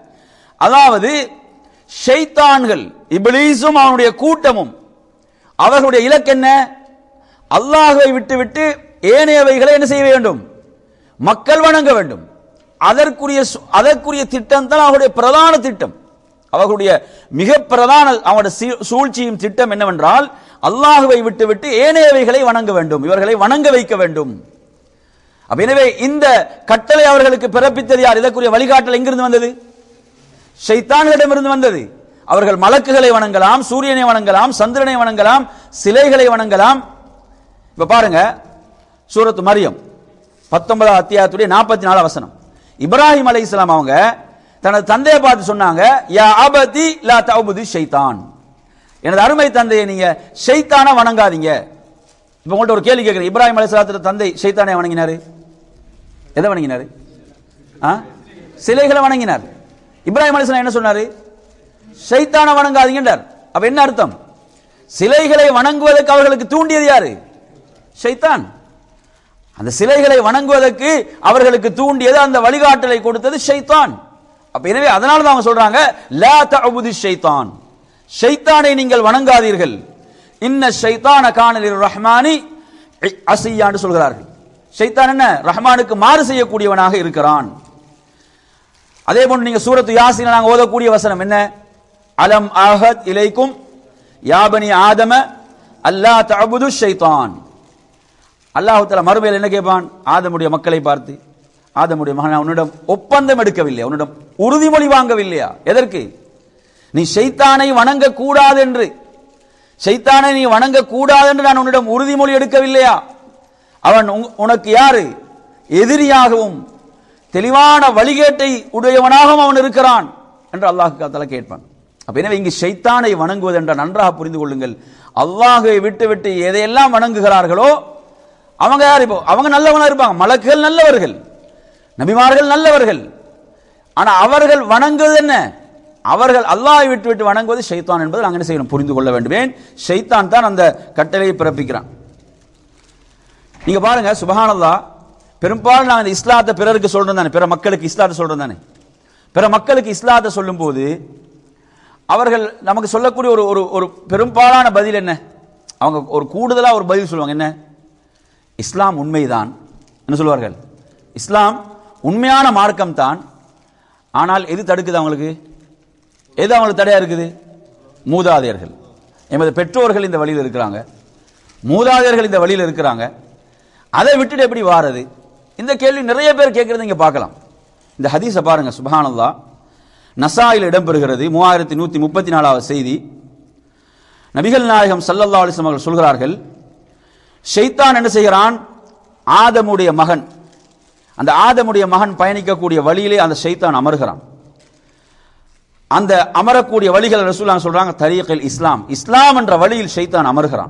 அதாவது ஷைத்தான்கள் இப்லீஸும் அவனுடைய கூட்டமும் அவர்களுடைய இலக்கு என்ன அல்லாஹ்வை விட்டுவிட்டு ஏனையவைகளை என்ன செய்ய வேண்டும் மக்கள் வணங்க வேண்டும் அதற்குரிய சு- அதற்குரிய திட்டம் தான் அவருடைய பிரதான திட்டம் அவர்களுடைய மிக பிரதான அவருடைய சீ- சூழ்ச்சியும் திட்டம் என்னவென்றால் அல்லாஹ்வை விட்டுவிட்டு ஏனையவைகளை வணங்க வேண்டும் இவர்களை வணங்க வைக்க வேண்டும் அப்ப எனவே இந்த கட்டளை அவர்களுக்கு பிறப்பித்தது யார் இதற்குரிய வழிகாட்டல் எங்கிருந்து வந்தது ஷைத்தான்களிடமிருந்து வந்தது அவர்கள் மலக்குகளை வணங்கலாம் சூரியனை வணங்கலாம் சந்திரனை வணங்கலாம் சிலைகளை வணங்கலாம் இப்ப பாருங்க சூரத்து மரியம் பத்தொன்பதாம் அத்தியாயத்துடைய நாற்பத்தி நாலு வசனம் இப்ராஹிம் அலைஹிஸ்ஸலாம் அவங்க தனது தந்தையை பார்த்து சொன்னாங்க யா அபதி லா தஅபுது ஷைத்தான் எனது அருமை தந்தையை நீங்க ஷைத்தான வணங்காதீங்க இப்ப உங்கள்ட்ட ஒரு கேள்வி கேட்கிறேன் இப்ராஹிம் அலைஹிஸ்ஸலாத்துல தந்தை ஷைத்தானை வணங்கினாரு எதை வணங்கினாரு ஆ? சிலைகளை வணங்கினார் இப்ராஹிம் அலிஸ்லாம் என்ன சொன்னாரு ஷைத்தான வணங்காதீங்கன்றார் அப்ப என்ன அர்த்தம் சிலைகளை வணங்குவதற்கு அவர்களுக்கு தூண்டியது யாரு ஷைத்தான் அந்த சிலைகளை வணங்குவதற்கு அவர்களுக்கு தூண்டியது அந்த வழிகாட்டலை கொடுத்தது ஷைத்தான் அப்ப எனவே அதனால தான் அவங்க சொல்றாங்க லா தஅபுது ஷைத்தான் ஷைத்தானை நீங்கள் வணங்காதீர்கள் இன்ன ஷைத்தான காணலிர் ரஹ்மானி அசியான்னு சொல்கிறார்கள் ஷைத்தான் என்ன ரஹ்மானுக்கு மாறு செய்யக்கூடியவனாக இருக்கிறான் அதே போன்று நீங்க சூரத்து யாசின நாங்க ஓதக்கூடிய வசனம் என்ன அலம் அஹத் இலைக்கும் யாபனி ஆதம அல்லா தஅபுது ஷைத்தான் அல்லாஹ் தஆலா மறுமையில் என்ன கேட்பான் ஆதமுடைய மக்களை பார்த்து ஆதமுடைய மகன் உன்னிடம் ஒப்பந்தம் எடுக்கவில்லை உன்னிடம் உறுதிமொழி வாங்கவில்லையா எதற்கு நீ ஷைத்தானை வணங்க கூடாது என்று ஷைத்தானை நீ வணங்க கூடாது என்று நான் உன்னிடம் உறுதிமொழி எடுக்கவில்லையா அவன் உன்- உனக்கு யாரு எதிரியாகவும் தெளிவான வழிகேட்டை உடையவனாகவும் அவன் இருக்கிறான் என்று அல்லாஹ் தஆலா கேட்பான் அப்ப எனவே இங்கு ஷைத்தானை வணங்குவது என்ற நன்றாக புரிந்து கொள்ளுங்கள் அல்லாஹை விட்டு விட்டு எதையெல்லாம் வணங்குகிறார்களோ அவங்க யார் இப்போ அவங்க நல்லவங்களா இருப்பாங்க மலக்குகள் நல்லவர்கள் நபிமார்கள் நல்லவர்கள் ஆனா அவர்கள் வணங்குவது என்ன அவர்கள் அல்லாஹ்வை விட்டு விட்டு வணங்குவது ஷைத்தான் என்பதை நாங்கள் என்ன செய்யணும் புரிந்து கொள்ள வேண்டும் ஏன் ஷைத்தான் தான் அந்த கட்டளையை பிறப்பிக்கிறான் நீங்க பாருங்க சுபஹானல்லா பெரும்பாலும் நாங்கள் இந்த இஸ்லாத்தை பிறருக்கு சொல்றோம் தானே பிற மக்களுக்கு இஸ்லாத்தை சொல்றோம் தானே பிற மக்களுக்கு இஸ்லாத்தை சொல்லும்போது அவர்கள் நமக்கு சொல்லக்கூடிய ஒரு ஒரு ஒரு பெரும்பாலான பதில் என்ன அவங்க ஒரு கூடுதலா ஒரு பதில் சொல்லுவாங்க என்ன இஸ்லாம் உண்மைதான் என்ன சொல்வார்கள் இஸ்லாம் உண்மையான மார்க்கம் தான் ஆனால் எது தடுக்குது அவங்களுக்கு எது அவங்களுக்கு தடையா இருக்குது மூதாதையர்கள் எமது பெற்றோர்கள் இந்த வழியில் இருக்கிறாங்க மூதாதையர்கள் இந்த வழியில் இருக்கிறாங்க அதை விட்டுட்டு எப்படி வாரது இந்த கேள்வி நிறைய பேர் கேட்கறத இங்க பார்க்கலாம் இந்த ஹதீஸை பாருங்க சுபஹானல்லா நசாயில் இடம்பெறுகிறது மூவாயிரத்தி நூத்தி முப்பத்தி நாலாவது செய்தி நபிகள் நாயகம் ஸல்லல்லாஹு அலைஹி வஸல்லம் அவர்கள் சொல்கிறார்கள் ஷைத்தான் என்ன செய்கிறான் ஆதமுடைய மகன் அந்த ஆதமுடைய மகன் பயணிக்கக்கூடிய வழியிலே அந்த ஷைத்தான் அமர்கிறான் அந்த அமரக்கூடிய வழிகள் ரசூலுல்லாஹ் சொல்றாங்க தரீக்கில் இஸ்லாம் இஸ்லாம் என்ற வழியில் ஷைத்தான் அமர்கிறான்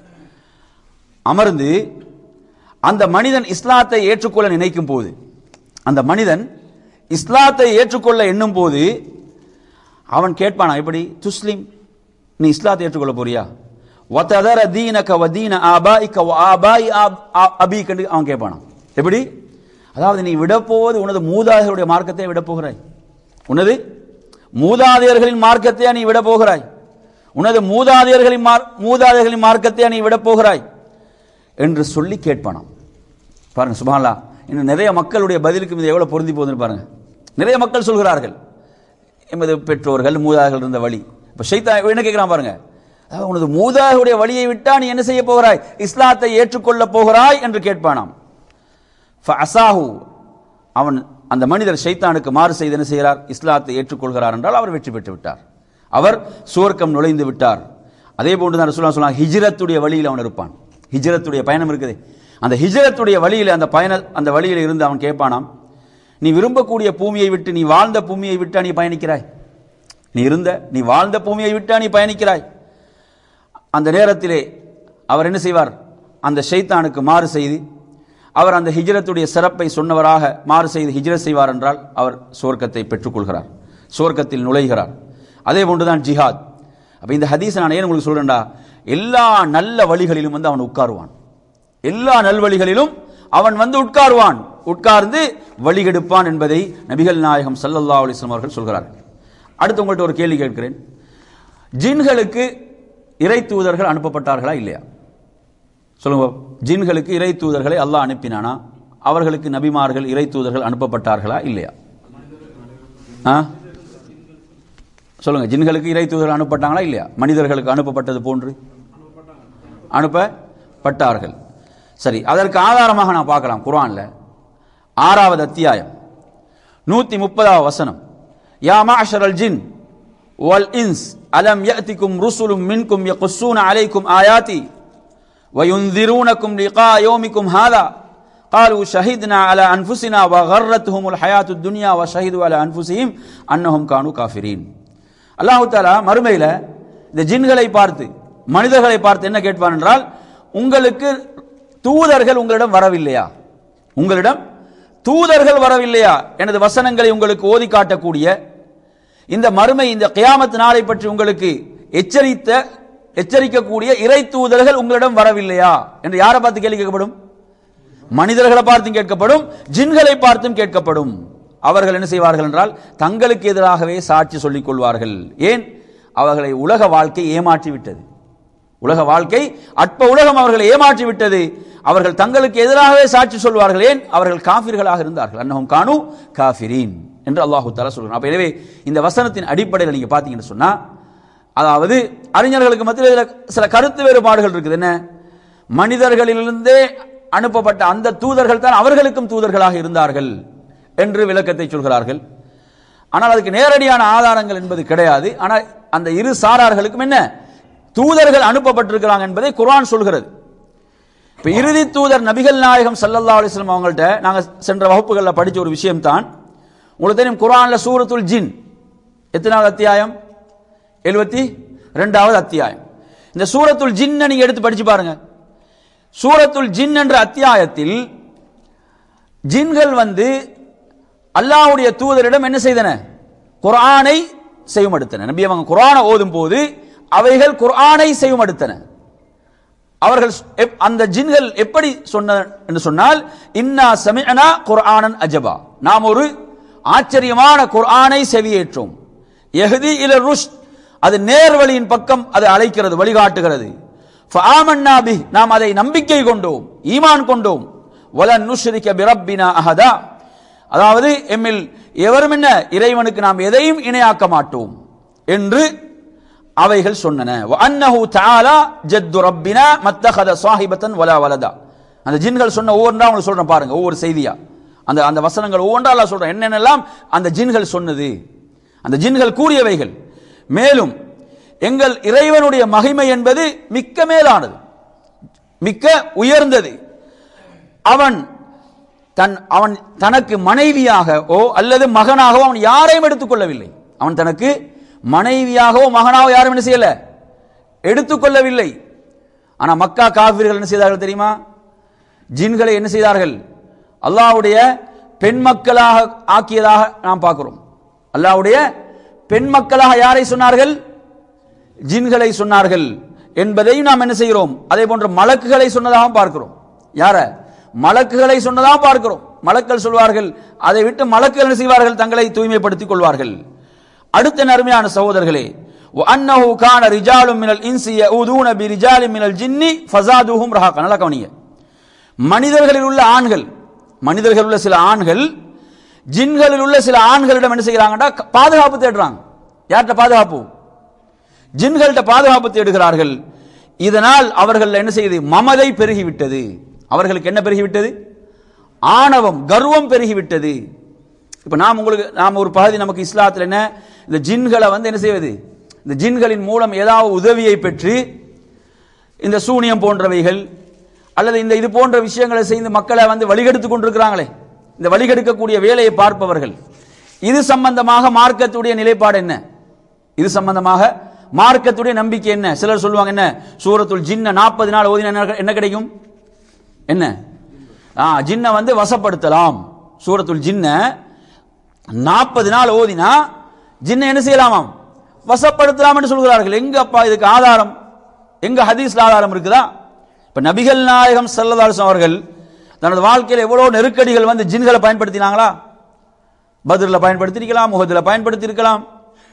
அமர்ந்து அந்த மனிதன் இஸ்லாத்தை ஏற்றுக்கொள்ள நினைக்கும் போது அந்த மனிதன் இஸ்லாத்தை ஏற்றுக்கொள்ள எண்ணும் போது அவன் கேட்பானா எப்படி துஸ்லிம் நீ இஸ்லாத்தை ஏற்றுக்கொள்ள போறியா வததர தீனக வதீன ஆபாயிக வ ஆபாய் ஆப்- ஆ- அபீக் என்று அவன் கேட்பானா எப்படி அதாவது நீ விடப்போவது உனது மூதாதையருடைய மார்க்கத்தை விடப் போகிறாய் உனது மூதாதையர்களின் மார்க்கத்தையா நீ விடப் போகிறாய் உனது மூதாதையர்களின் மார்- மூதாதையர்களின் மார்க்கத்தையா நீ விடப் போகிறாய் என்று சொல்லி கேட்பானாம் பாருங்க சுபான்லா இன்னும் நிறைய மக்களுடைய பதிலுக்கு இது எவ்வளவு பொருந்தி போகுதுன்னு பாருங்க நிறைய மக்கள் சொல்கிறார்கள் எமது பெற்றோர்கள் மூதாதையர்கள் இருந்த வழி இப்ப ஷைத்தா என்ன கேட்கிறான் பாருங்க அதாவது உனது மூதாதையருடைய வழியை விட்டா நீ என்ன செய்ய போகிறாய் இஸ்லாத்தை ஏற்றுக்கொள்ள போகிறாய் என்று கேட்பானாம் அசாஹு அவன் அந்த மனிதர் ஷைத்தானுக்கு மாறு செய்து என்ன செய்கிறார் இஸ்லாத்தை ஏற்றுக்கொள்கிறார் என்றால் அவர் வெற்றி பெற்று விட்டார் அவர் சுவர்க்கம் நுழைந்து விட்டார் அதே போன்று தான் ரசூலுல்லாஹ் சொன்னாங்க ஹிஜ்ரத்துடைய வழியில் அவன் இருப்பான் ஹிஜ்ரத்துடைய பயணம் இருக்குது அந்த ஹிஜ்ரத்துடைய வழியில் அந்த பயண அந்த வழியில் இருந்து அவன் கேட்பானாம் நீ விரும்பக்கூடிய பூமியை விட்டு நீ வாழ்ந்த பூமியை விட்டா நீ பயணிக்கிறாய் நீ இருந்த நீ வாழ்ந்த பூமியை விட்டா நீ பயணிக்கிறாய் அந்த நேரத்திலே அவர் என்ன செய்வார் அந்த ஷைத்தானுக்கு மாறு செய்து அவர் அந்த ஹிஜ்ரத்துடைய சிறப்பை சொன்னவராக மாறு செய்து ஹிஜ்ரத் செய்வார் என்றால் அவர் சுவர்க்கத்தை பெற்றுக்கொள்கிறார் சுவர்க்கத்தில் நுழைகிறார் அதே போன்றுதான் ஜிஹாத் அப்ப இந்த ஹதீஸை நான் ஏன் உங்களுக்கு சொல்றேன்டா எல்லா நல்ல வழிகளிலும் வந்து அவன் உட்காருவான் எல்லா நல்வழிகளிலும் அவன் வந்து உட்காருவான் உட்கார்ந்து வழிகெடுப்பான் என்பதை நபிகள் நாயகம் ஸல்லல்லாஹு அலைஹி வஸல்லம் அவர்கள் சொல்கிறார்கள் அடுத்து உங்கள்கிட்ட ஒரு கேள்வி கேட்கிறேன் ஜின்களுக்கு இறை தூதர்கள் அனுப்பப்பட்டார்களா இல்லையா சொல்லுங்க ஜின்களுக்கு இறை தூதர்களை அல்லாஹ் அனுப்பினானா அவர்களுக்கு நபிமார்கள் இறை தூதர்கள் அனுப்பப்பட்டார்களா இல்லையா ஆ சொல்லுங்க ஜின்களுக்கு இறை தூதர்கள் அனுப்பப்பட்டாங்களா இல்லையா மனிதர்களுக்கு அனுப்பப்பட்டது போன்று அனுப்பப்பட்டார்கள் சரி அதற்கு ஆதாரமாக நான் பார்க்கலாம் குர்ஆன்ல ஆறாவது அத்தியாயம் நூத்தி முப்பதாவது வசனம் யா மாஷரல் ஜின் வல் இன்ஸ் அலம் யஅதிக்கும் ருசுலும் மின்கும் யகுஸ்ஸூன அலைக்கும் ஆயாத்தி وينذرونكم لقاء يومكم هذا قالوا شهدنا على أنفسنا وغرتهم الحياة الدنيا وشهدوا على أنفسهم أنهم كانوا كافرين அல்லாஹு தாலா மறுமையில இந்த ஜின்களை பார்த்து மனிதர்களை பார்த்து என்ன கேட்பான் என்றால் உங்களுக்கு தூதர்கள் உங்களிடம் வரவில்லையா உங்களிடம் தூதர்கள் வரவில்லையா எனது வசனங்களை உங்களுக்கு ஓதி காட்டக்கூடிய இந்த மறுமை இந்த கியாமத் நாளை பற்றி உங்களுக்கு எச்சரித்த எச்சரிக்கக்கூடிய இறை தூதர்கள் உங்களிடம் வரவில்லையா என்று யாரை பார்த்து கேள்வி கேட்கப்படும் மனிதர்களை பார்த்தும் கேட்கப்படும் ஜின்களை பார்த்தும் கேட்கப்படும் அவர்கள் என்ன செய்வார்கள் என்றால் தங்களுக்கு எதிராகவே சாட்சி சொல்லிக் கொள்வார்கள் ஏன் அவர்களை உலக வாழ்க்கை ஏமாற்றி விட்டது உலக வாழ்க்கை அற்ப உலகம் அவர்களை ஏமாற்றி விட்டது அவர்கள் தங்களுக்கு எதிராகவே சாட்சி சொல்வார்கள் ஏன் அவர்கள் காபிர்களாக இருந்தார்கள் அன்னஹும் கானு காஃபிரீன் என்று அல்லாஹு தாலா சொல்றான் அப்ப எனவே இந்த வசனத்தின் அடிப்படையில் நீங்க பாத்தீங்கன்னு சொன்னா அதாவது அறிஞர்களுக்கு மத்தியில் இதுல சில கருத்து வேறுபாடுகள் இருக்குது என்ன மனிதர்களிலிருந்தே அனுப்பப்பட்ட அந்த தூதர்கள் தான் அவர்களுக்கும் தூதர்களாக இருந்தார்கள் என்று விளக்கத்தை சொல்கிறார்கள் ஆனால் அதுக்கு நேரடியான ஆதாரங்கள் என்பது கிடையாது ஆனால் அந்த இரு சாரார்களுக்கும் என்ன தூதர்கள் அனுப்பப்பட்டிருக்கிறாங்க என்பதை குர்ஆன் சொல்கிறது இப்ப இறுதி தூதர் நபிகள் நாயகம் ஸல்லல்லாஹு அலைஹி வஸல்லம் அவங்கள்ட்ட நாங்க சென்ற வகுப்புகளில் படிச்ச ஒரு விஷயம் தான் உங்களுக்கு தெரியும் குர்ஆன்ல சூரத்துல் ஜின் எத்தனாவது அத்தியாயம் எழுபத்தி ரெண்டாவது அத்தியாயம் இந்த சூரத்துல் ஜின்னை நீங்க எடுத்து படிச்சு பாருங்க சூரத்துல் ஜின் என்ற அத்தியாயத்தில் ஜின்கள் வந்து அல்லாஹ்வுடைய தூதரிடம் என்ன செய்தன குர்ஆனை செய்யுமடுத்தன நபி அவங்க குர்ஆனை ஓதும் போது அவைகள் குர்ஆனை செய்யுமடுத்தன அவர்கள் எப்- அந்த ஜின்கள் எப்படி சொன்ன என்று சொன்னால் இன்னா சமிஅனா குர்ஆனன் அஜபா நாம் ஒரு ஆச்சரியமான குர்ஆனை செவியேற்றோம் யஹ்தி இல ருஷ் அது நேர்வழியின் பக்கம் அது அழைக்கிறது வழிகாட்டுகிறது ஃபஆமன்னா பிஹ் நாம் அதை நம்பிக்கை கொண்டோம் ஈமான் கொண்டோம் வலன் நுஷ்ரிக பிரப்பினா அஹதா அதாவது எம்மில் எவரும் என்ன இறைவனுக்கு நாம் எதையும் இணையாக்க மாட்டோம் என்று அவைகள் சொன்னன அன்னஹு தஆலா ஜத்து ரப்பினா மத்தஹத சாஹிபத்தன் வலா வலதா அந்த ஜின்கள் சொன்ன ஒவ்வொன்றா உங்களுக்கு சொல்றேன் பாருங்க ஒவ்வொரு செய்தியா அந்த அந்த வசனங்கள் ஒவ்வொன்றா அல்லாஹ் சொல்றேன் என்னென்னலாம் அந்த ஜின்கள் சொன்னது அந்த ஜின்கள் கூறியவைகள் மேலும் எங்கள் இறைவனுடைய மகிமை என்பது மிக்க மேலானது மிக்க உயர்ந்தது அவன் தன் அவன் தனக்கு மனைவியாகவோ அல்லது மகனாகவோ அவன் யாரையும் எடுத்துக்கொள்ளவில்லை அவன் தனக்கு மனைவியாகவோ மகனாகவோ யாரும் என்ன செய்யல எடுத்துக்கொள்ளவில்லை ஆனா மக்கா காஃபிர்கள் என்ன செய்தார்கள் தெரியுமா ஜின்களை என்ன செய்தார்கள் அல்லாஹ்வுடைய பெண் மக்களாக ஆக்கியதாக நாம் பார்க்கிறோம் அல்லாஹ்வுடைய பெண் மக்களாக யாரை சொன்னார்கள் ஜின்களை சொன்னார்கள் என்பதையும் நாம் என்ன செய்கிறோம் அதே போன்ற மலக்குகளை சொன்னதாகவும் பார்க்கிறோம் யார மலக்குகளை சொன்னதாகவும் பார்க்கிறோம் மலக்கள் சொல்வார்கள் அதை விட்டு மலக்குகள் என்ன செய்வார்கள் தங்களை தூய்மைப்படுத்திக் கொள்வார்கள் அடுத்த நறுமையான சகோதரர்களே அன்னஹு கான ரிஜாலும் மினல் இன்சி யஊதுன பி ரிஜாலின் மினல் ஜின்னி ஃபஸாதுஹும் ரஹாக நல்லா கவனிங்க மனிதர்களில் உள்ள ஆண்கள் மனிதர்கள் உள்ள சில ஆண்கள் ஜின்களில் உள்ள சில ஆண்களிடம் என்ன செய்கிறாங்கன்னா க- பாதுகாப்பு தேடுறாங்க யார்கிட்ட பாதுகாப்பு ஜின்கள்கிட்ட பாதுகாப்பு தேடுகிறார்கள் இதனால் அவர்கள் என்ன செய்யுது மமதை பெருகிவிட்டது அவர்களுக்கு என்ன பெருகிவிட்டது ஆணவம் கர்வம் பெருகிவிட்டது இப்ப நாம் உங்களுக்கு நாம் ஒரு பகுதி நமக்கு இஸ்லாத்தில் என்ன இந்த ஜின்களை வந்து என்ன செய்வது இந்த ஜின்களின் மூலம் ஏதாவது உதவியை பெற்று இந்த சூனியம் போன்றவைகள் அல்லது இந்த இது போன்ற விஷயங்களை செய்து மக்களை வந்து வழிகெடுத்துக் கொண்டிருக்கிறாங்களே இந்த வழிகெடுக்கக்கூடிய வேலையை பார்ப்பவர்கள் இது சம்பந்தமாக மார்க்கத்துடைய நிலைப்பாடு என்ன இது சம்பந்தமாக மார்க்கத்துடைய நம்பிக்கை என்ன சிலர் சொல்லுவாங்க என்ன சூரத்துல் ஜின்ன நாற்பது நாள் ஓதினா என்ன- என்ன கிடைக்கும் என்ன ஆ ஜின்னை வந்து வசப்படுத்தலாம் சூரத்துல் ஜின்ன நாற்பது நாள் ஓதினா ஜின்னை என்ன செய்யலாமாம் வசப்படுத்தலாம் என்று சொல்கிறார்கள் எங்க அப்பா இதுக்கு ஆதாரம் எங்க ஹதீஸ்ல ஆதாரம் இருக்குதா இப்ப நபிகள் நாயகம் ஸல்லல்லாஹு அவர்கள் தனது வாழ்க்கையில் எவ்வளவு நெருக்கடிகள் வந்து ஜின்களை பயன்படுத்தினாங்களா பத்ரில பயன்படுத்தியிருக்கலாம் முகத்துல பயன்படுத்தி இருக்கலாம்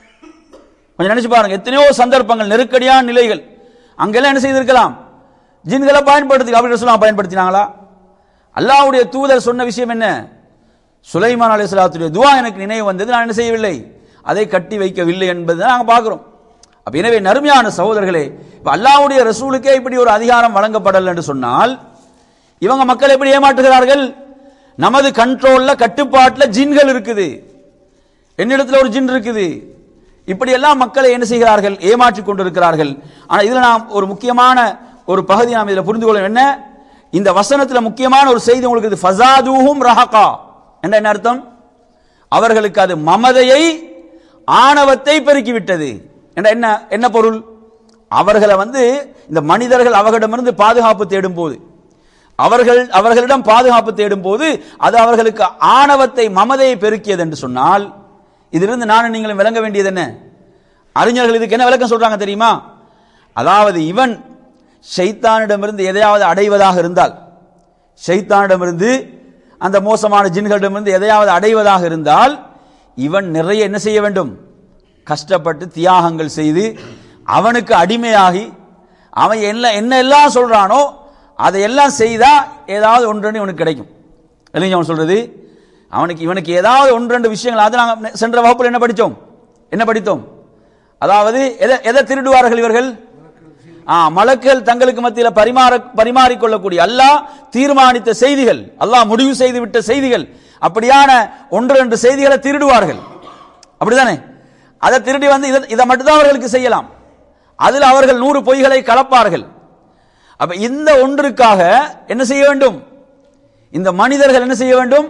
கொஞ்சம் நினைச்சு பாருங்க எத்தனையோ சந்தர்ப்பங்கள் நெருக்கடியான நிலைகள் அங்கெல்லாம் என்ன செய்திருக்கலாம் ஜின்களை பயன்படுத்தி அப்படி ரசூலுல்லாஹ் பயன்படுத்தினாங்களா அல்லாஹ்வுடைய தூதர் சொன்ன விஷயம் என்ன சுலைமான் அலைஹிஸ்ஸலாத்துடைய துவா எனக்கு நினைவு வந்தது நான் என்ன செய்யவில்லை அதை கட்டி வைக்கவில்லை என்பதை நாங்க பார்க்கிறோம் அப்ப எனவே நறுமையான சகோதரர்களே இப்ப அல்லாஹ்வுடைய ரசூலுக்கே இப்படி ஒரு அதிகாரம் வழங்கப்படல என்று சொன்னால் இவங்க மக்கள் எப்படி ஏமாற்றுகிறார்கள் நமது கண்ட்ரோல்ல கட்டுப்பாட்டுல ஜின்கள் இருக்குது என்னிடத்துல ஒரு ஜின் இருக்குது இப்படி எல்லாம் மக்களை என்ன செய்கிறார்கள் ஏமாற்றிக் கொண்டிருக்கிறார்கள் ஆனா இதுல நாம் ஒரு முக்கியமான ஒரு பகுதி நாம் இதுல புரிந்து கொள்ள என்ன இந்த வசனத்துல முக்கியமான ஒரு செய்தி உங்களுக்கு இது ஃபசாதுஹும் ரஹகா என்ற என்ன அர்த்தம் அவர்களுக்கு அது மமதையை ஆணவத்தை பெருக்கிவிட்டது என்ற என்ன என்ன பொருள் அவர்களை வந்து இந்த மனிதர்கள் அவர்களிடமிருந்து பாதுகாப்பு தேடும் போது அவர்கள் அவர்களிடம் பாதுகாப்பு தேடும் போது அது அவர்களுக்கு ஆணவத்தை மமதையை பெருக்கியது என்று சொன்னால் இதிலிருந்து நானும் நீங்களும் விளங்க வேண்டியது என்ன அறிஞர்கள் இதுக்கு என்ன விளக்கம் சொல்றாங்க தெரியுமா அதாவது இவன் ஷைத்தானிடமிருந்து எதையாவது அடைவதாக இருந்தால் ஷைத்தானிடமிருந்து அந்த மோசமான ஜின்களிடமிருந்து எதையாவது அடைவதாக இருந்தால் இவன் நிறைய என்ன செய்ய வேண்டும் கஷ்டப்பட்டு தியாகங்கள் செய்து அவனுக்கு அடிமையாகி அவன் என்ன என்ன எல்லாம் சொல்றானோ அதையெல்லாம் செய்தா ஏதாவது ஒன்று இவனுக்கு கிடைக்கும் இல்லைங்க அவன் சொல்றது அவனுக்கு இவனுக்கு ஏதாவது ஒன்று ரெண்டு விஷயங்கள் அது நாங்கள் சென்ற வகுப்பில் என்ன படித்தோம் என்ன படித்தோம் அதாவது எதை எதை திருடுவார்கள் இவர்கள் ஆ மலக்குகள் தங்களுக்கு மத்தியில் பரிமாற பரிமாறிக்கொள்ளக்கூடிய அல்லாஹ் தீர்மானித்த செய்திகள் அல்லாஹ் முடிவு செய்து விட்ட செய்திகள் அப்படியான ஒன்று ரெண்டு செய்திகளை திருடுவார்கள் அப்படிதானே அதை திருடி வந்து இதை இதை மட்டும்தான் அவர்களுக்கு செய்யலாம் அதில் அவர்கள் நூறு பொய்களை கலப்பார்கள் அப்ப இந்த ஒன்றுக்காக என்ன செய்ய வேண்டும் இந்த மனிதர்கள் என்ன செய்ய வேண்டும்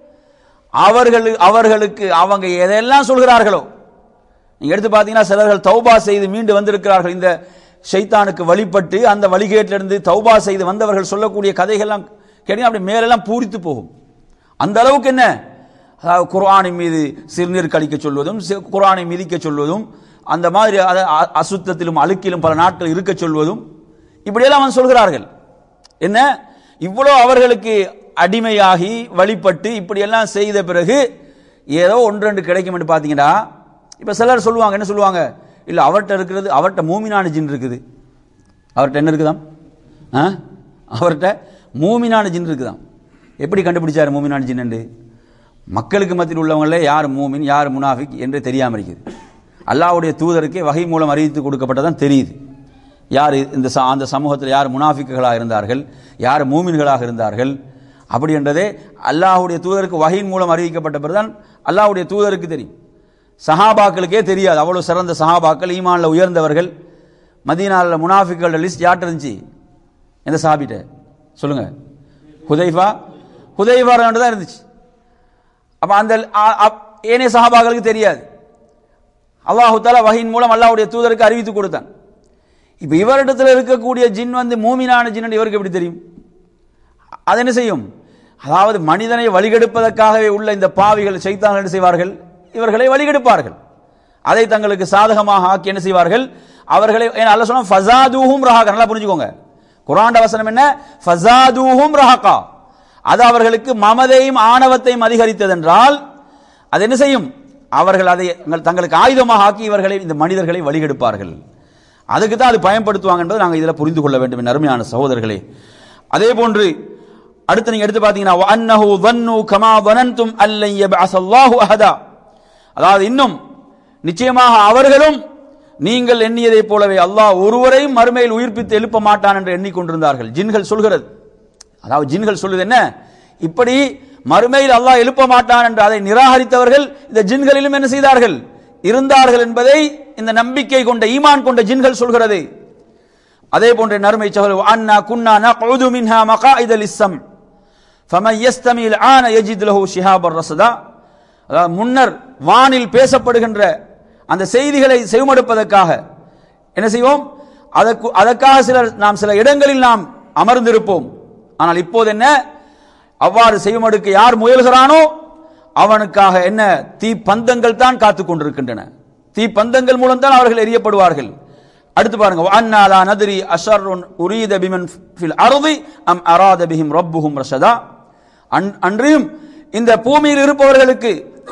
அவர்கள் அவர்களுக்கு அவங்க எதையெல்லாம் சொல்கிறார்களோ நீங்க எடுத்து பார்த்தீங்கன்னா சிலர்கள் தௌபா செய்து மீண்டு வந்திருக்கிறார்கள் இந்த ஷைத்தானுக்கு வழிபட்டு அந்த வழிகேட்டிலிருந்து தௌபா செய்து வந்தவர்கள் சொல்லக்கூடிய கதைகள்லாம் கேட்டீங்க அப்படி மேலெல்லாம் பூரித்து போகும் அந்த அளவுக்கு என்ன அதாவது குர்ஆனின் மீது சிறுநீர் கழிக்க சொல்வதும் சி- குர்ஆனை மிதிக்க சொல்வதும் அந்த மாதிரி அத- அ- அசுத்தத்திலும் அழுக்கிலும் பல நாட்கள் இருக்க சொல்வதும் இப்படியெல்லாம் அவன் சொல்கிறார்கள் என்ன இவ்வளோ அவர்களுக்கு அடிமையாகி வழிபட்டு இப்படியெல்லாம் செய்த பிறகு ஏதோ ஒன்று ரெண்டு கிடைக்கும் என்று பார்த்தீங்கன்னா இப்போ சிலர் சொல்லுவாங்க என்ன சொல்லுவாங்க இல்லை அவர்கிட்ட இருக்கிறது அவர்கிட்ட மூமினான ஜின் இருக்குது அவர்கிட்ட என்ன இருக்குதாம் ஆ அவர்கிட்ட மூமினான ஜின் இருக்குதாம் எப்படி கண்டுபிடிச்சார் மூமினான ஜின் என்று மக்களுக்கு மத்தியில் உள்ளவங்களே யார் மூமின் யார் முனாஃபிக் என்று தெரியாமல் இருக்குது அல்லாஹ்வுடைய தூதருக்கே வகை மூலம் அறிவித்து கொடுக்கப்பட்டதான் தெரியுது யார் இந்த ச- அந்த சமூகத்தில் யார் முனாஃபிக்குகளாக இருந்தார்கள் யார் மூமின்களாக இருந்தார்கள் அப்படி என்றதே அல்லாஹ்வுடைய தூதருக்கு வகையின் மூலம் அறிவிக்கப்பட்ட பிறகுதான் அல்லாஹ்வுடைய தூதருக்கு தெரியும் சஹாபாக்களுக்கே தெரியாது அவ்வளவு சிறந்த சஹாபாக்கள் ஈமான்ல உயர்ந்தவர்கள் மதீனாவில் முனாஃபிக்களோட லிஸ்ட் யார்ட்ட இருந்துச்சு எந்த சஹாபிட்ட சொல்லுங்க ஹுதைஃபா ஹுதைஃபா தான் இருந்துச்சு அப்ப அந்த அ- அ- ஏனைய சஹாபாக்களுக்கு தெரியாது அல்லாஹு தாலா வகையின் மூலம் அல்லாஹ்வுடைய தூதருக்கு அறிவித்து கொடுத்தான் இப்ப இவரிடத்தில் இருக்கக்கூடிய ஜின் வந்து மூமினான ஜின் இவருக்கு எப்படி தெரியும் அது என்ன செய்யும் அதாவது மனிதனை வழிகெடுப்பதற்காகவே உள்ள இந்த பாவிகள் சைத்தான்கள் என்ன செய்வார்கள் இவர்களை வழிகெடுப்பார்கள் அதை தங்களுக்கு சாதகமாக ஆக்கி என்ன செய்வார்கள் அவர்களை ஏன் அல்ல சொன்னா ஃபசாதூஹும் ரஹாக்கா நல்லா புரிஞ்சுக்கோங்க குரான் வசனம் என்ன ஃபசாதூஹும் ரஹாக்கா அது அவர்களுக்கு மமதையும் ஆணவத்தையும் அதிகரித்ததென்றால் அது என்ன செய்யும் அவர்கள் அதை தங்கள்- தங்களுக்கு ஆயுதமாக ஆக்கி இவர்களை இந்த மனிதர்களை வழிகெடுப்பார்கள் அதுக்கு தான் அது பயன்படுத்துவாங்க என்பதை நாங்கள் இதில் புரிந்து கொள்ள வேண்டும் என் அருமையான சகோதரர்களே அதே போன்று அடுத்து நீங்க எடுத்து பார்த்தீங்கன்னா வஅன்னஹு ظنوا كما ظننتم أن لن يبعث الله أحدا அதாவது இன்னும் நிச்சயமாக அவர்களும் நீங்கள் எண்ணியதைப் போலவே அல்லாஹ் ஒருவரையும் மறுமையில் உயிர்ப்பித்து எழுப்ப மாட்டான் என்று எண்ணிக்கொண்டிருந்தார்கள் ஜின்கள் சொல்கிறது அதாவது ஜின்கள் சொல்லுது என்ன இப்படி மறுமையில் அல்லாஹ் எழுப்ப மாட்டான் என்று அதை நிராகரித்தவர்கள் இந்த ஜின்களிலும் என்ன செய்தார்கள் இருந்தார்கள் என்பதை இந்த நம்பிக்கை கொண்ட ஈமான் கொண்ட ஜின்கள் சொல்கிறது அதே போன்ற நறுமை சகோதரர் அண்ணா குன்னா நக்உது மின்ஹா மகாயித லிஸ்ஸம் ஃபமன் யஸ்தமில் ஆன யஜித் லஹு ஷிஹாபர் ரஸதா அதாவது முன்னர் வானில் பேசப்படுகின்ற அந்த செய்திகளை செவிமடுப்பதற்காக என்ன செய்வோம் அதற்கு அதற்காக சிலர் நாம் சில இடங்களில் நாம் அமர்ந்திருப்போம் ஆனால் இப்போது என்ன அவ்வாறு செய்வமடுக்க யார் முயல்கிறானோ அவனுக்காக என்ன தீ பந்தங்கள் தான் காத்துக் கொண்டிருக்கின்றன தீ பந்தங்கள் மூலம் தான் அவர்கள் எரியப்படுவார்கள் அடுத்து பாருங்க அண்ணா லா நதிரி அஷர்ருன் உரீத பிமன் ஃபில் அருதி அம் அராத பிஹிம் ரப்புஹும் ரஷதா அன்- அன்றியும் இந்த பூமியில் இருப்பவர்களுக்கு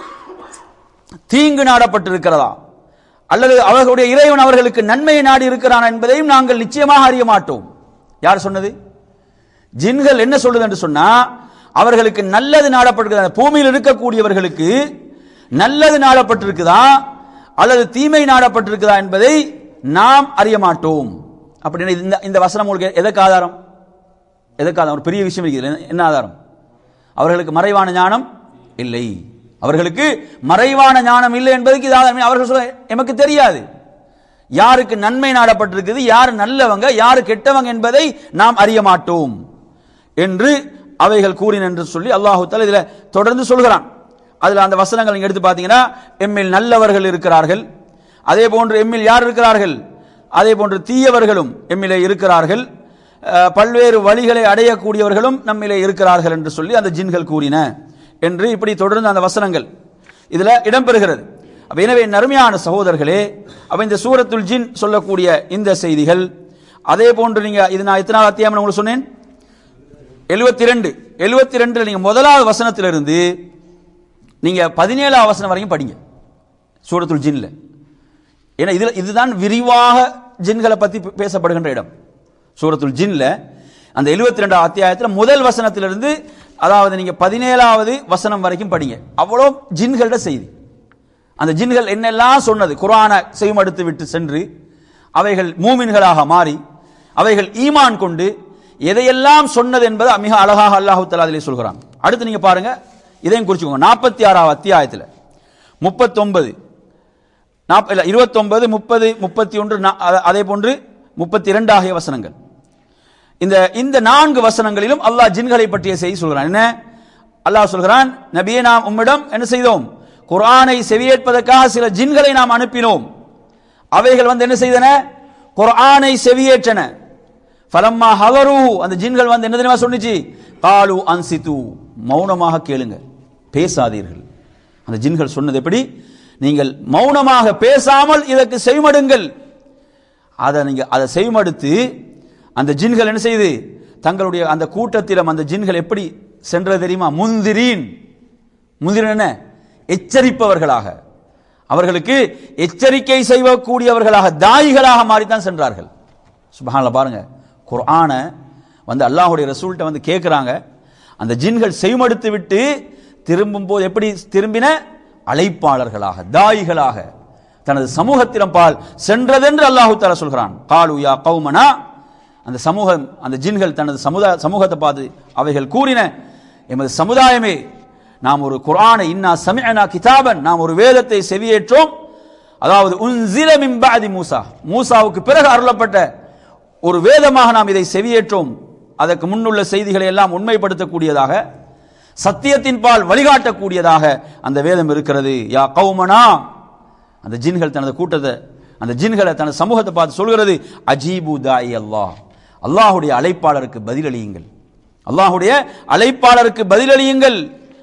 தீங்கு நாடப்பட்டிருக்கிறதா அல்லது அவர்களுடைய இறைவன் அவர்களுக்கு நன்மையை நாடி இருக்கிறான் என்பதையும் நாங்கள் நிச்சயமாக அறிய மாட்டோம் யார் சொன்னது ஜின்கள் என்ன சொல்லுது என்று சொன்னா அவர்களுக்கு நல்லது நாடப்பட்டிருக்குதா பூமியில் இருக்கக்கூடியவர்களுக்கு நல்லது நாடப்பட்டிருக்குதா அல்லது தீமை நாடப்பட்டிருக்குதா என்பதை நாம் அறிய மாட்டோம் அப்படின்னு இந்த இந்த வசனம் உங்களுக்கு எதற்கு ஆதாரம் எதற்கு ஆதாரம் ஒரு பெரிய விஷயம் இருக்குது என்ன- என்ன ஆதாரம் அவர்களுக்கு மறைவான ஞானம் இல்லை அவர்களுக்கு மறைவான ஞானம் இல்லை என்பதற்கு இது ஆதாரம் அவர்கள் சொல்ல எமக்கு தெரியாது யாருக்கு நன்மை நாடப்பட்டிருக்குது யார் நல்லவங்க யார் கெட்டவங்க என்பதை நாம் அறிய மாட்டோம் என்று அவைகள் கூறின என்று சொல்லி அல்லாஹு தஆலா இதுல தொடர்ந்து சொல்கிறான் அதுல அந்த வசனங்கள் நீங்க எடுத்து பார்த்தீங்கன்னா எம்மில் நல்லவர்கள் இருக்கிறார்கள் அதே போன்று எம்மில் யார் இருக்கிறார்கள் அதே போன்று தீயவர்களும் எம்மிலே இருக்கிறார்கள் அஹ், பல்வேறு வழிகளை அடையக்கூடியவர்களும் நம்மிலே இருக்கிறார்கள் என்று சொல்லி அந்த ஜின்கள் கூறின என்று இப்படி தொடர்ந்து அந்த வசனங்கள் இதுல இடம்பெறுகிறது அப்ப எனவே நறுமையான சகோதரர்களே அப்ப இந்த சூரத்துல் ஜின் சொல்லக்கூடிய இந்த செய்திகள் அதே போன்று நீங்க இது நான் எத்தனாவது அத்தியாயம் உங்களுக்கு சொன்னேன் எழுபத்தி ரெண்டு எழுபத்தி ரெண்டுல நீங்க முதலாவது வசனத்திலிருந்து நீங்க பதினேழாவது வசனம் வரைக்கும் படிங்க சூரத்துல் ஜின்ல ஏன்னா இதுல இதுதான் விரிவாக ஜின்களை பத்தி பே- பேசப்படுகின்ற இடம் சூரத்துல் ஜின்ல அந்த எழுபத்தி ரெண்டாவது அத்தியாயத்தில் முதல் வசனத்திலிருந்து அதாவது நீங்க பதினேழாவது வசனம் வரைக்கும் படிங்க அவ்வளோ ஜின்களோட செய்தி அந்த ஜின்கள் என்னெல்லாம் சொன்னது குர்ஆனை செய்மடுத்து விட்டு சென்று அவைகள் மூமின்களாக மாறி அவைகள் ஈமான் கொண்டு எதையெல்லாம் சொன்னது என்பது மிக அழகாக அல்லாஹு தஆலா அதிலே சொல்கிறான் அடுத்து நீங்க பாருங்க இதையும் குறிச்சுக்கோங்க நாற்பத்தி ஆறாவது அத்தியாயத்தில் முப்பத்தொன்பது நாப் இல்ல இருபத்தொன்பது முப்பது முப்பத்தி ஒன்று அதே போன்று முப்பத்தி இரண்டு ஆகிய வசனங்கள் இந்த இந்த நான்கு வசனங்களிலும் அல்லாஹ் ஜின்களை பற்றிய செய்தி சொல்கிறான் என்ன அல்லாஹ் சொல்கிறான் நபியே நாம் உம்மிடம் என்ன செய்தோம் குர்ஆனை செவியேற்பதற்காக சில ஜின்களை நாம் அனுப்பினோம் அவைகள் வந்து என்ன செய்தன குர்ஆனை செவியேற்றன ஃபலம்மா ஹவரு அந்த ஜின்கள் வந்து என்ன தெரியுமா சொன்னிச்சு காலு அன்சித்து மௌனமாக கேளுங்க பேசாதீர்கள் அந்த ஜின்கள் சொன்னது எப்படி நீங்கள் மௌனமாக பேசாமல் இதற்கு செய்மடுங்கள் அதை நீங்க அதை செய்மடுத்து அந்த ஜின்கள் என்ன செய்து தங்களுடைய அந்த கூட்டத்திலும் அந்த ஜின்கள் எப்படி சென்றது தெரியுமா முந்திரீன் முந்திரன் என்ன எச்சரிப்பவர்களாக அவர்களுக்கு எச்சரிக்கை செய்யக்கூடியவர்களாக தாயிகளாக மாறித்தான் சென்றார்கள் சுபஹானல்லாஹ் பாருங்க குர்ஆனை வந்து அல்லாஹ்வுடைய ரசூல்கிட்ட வந்து கேட்குறாங்க அந்த ஜின்கள் செய்மடுத்து விட்டு திரும்பும் போது எப்படி திரும்பின அழைப்பாளர்களாக தாயிகளாக தனது சமூகத்திடம் பால் சென்றதென்று அல்லாஹு தாலா சொல்கிறான் காலு யா கௌமனா அந்த சமூகம் அந்த ஜின்கள் தனது சமுதாய சமூகத்தை பார்த்து அவைகள் கூறின எமது சமுதாயமே நாம் ஒரு குர்ஆனை இன்னா சமிஅனா கிதாபன் நாம் ஒரு வேதத்தை செவியேற்றோம் அதாவது உன்சில மின் பஅதி மூசா மூசாவுக்கு பிறகு அருளப்பட்ட ஒரு வேதமாக நாம் இதை செவியேற்றோம் அதற்கு முன்னுள்ள செய்திகளை எல்லாம் உண்மைப்படுத்தக்கூடியதாக சத்தியத்தின் பால் வழிகாட்டக்கூடியதாக அந்த வேதம் இருக்கிறது யா கௌமனா அந்த ஜின்கள் தனது கூட்டத்தை அந்த ஜின்களை தனது சமூகத்தை பார்த்து சொல்கிறது அஜீபு தாய் அல்லாஹ் அல்லாஹுடைய அழைப்பாளருக்கு பதிலளியுங்கள் அல்லாஹுடைய அழைப்பாளருக்கு பதிலளியுங்கள்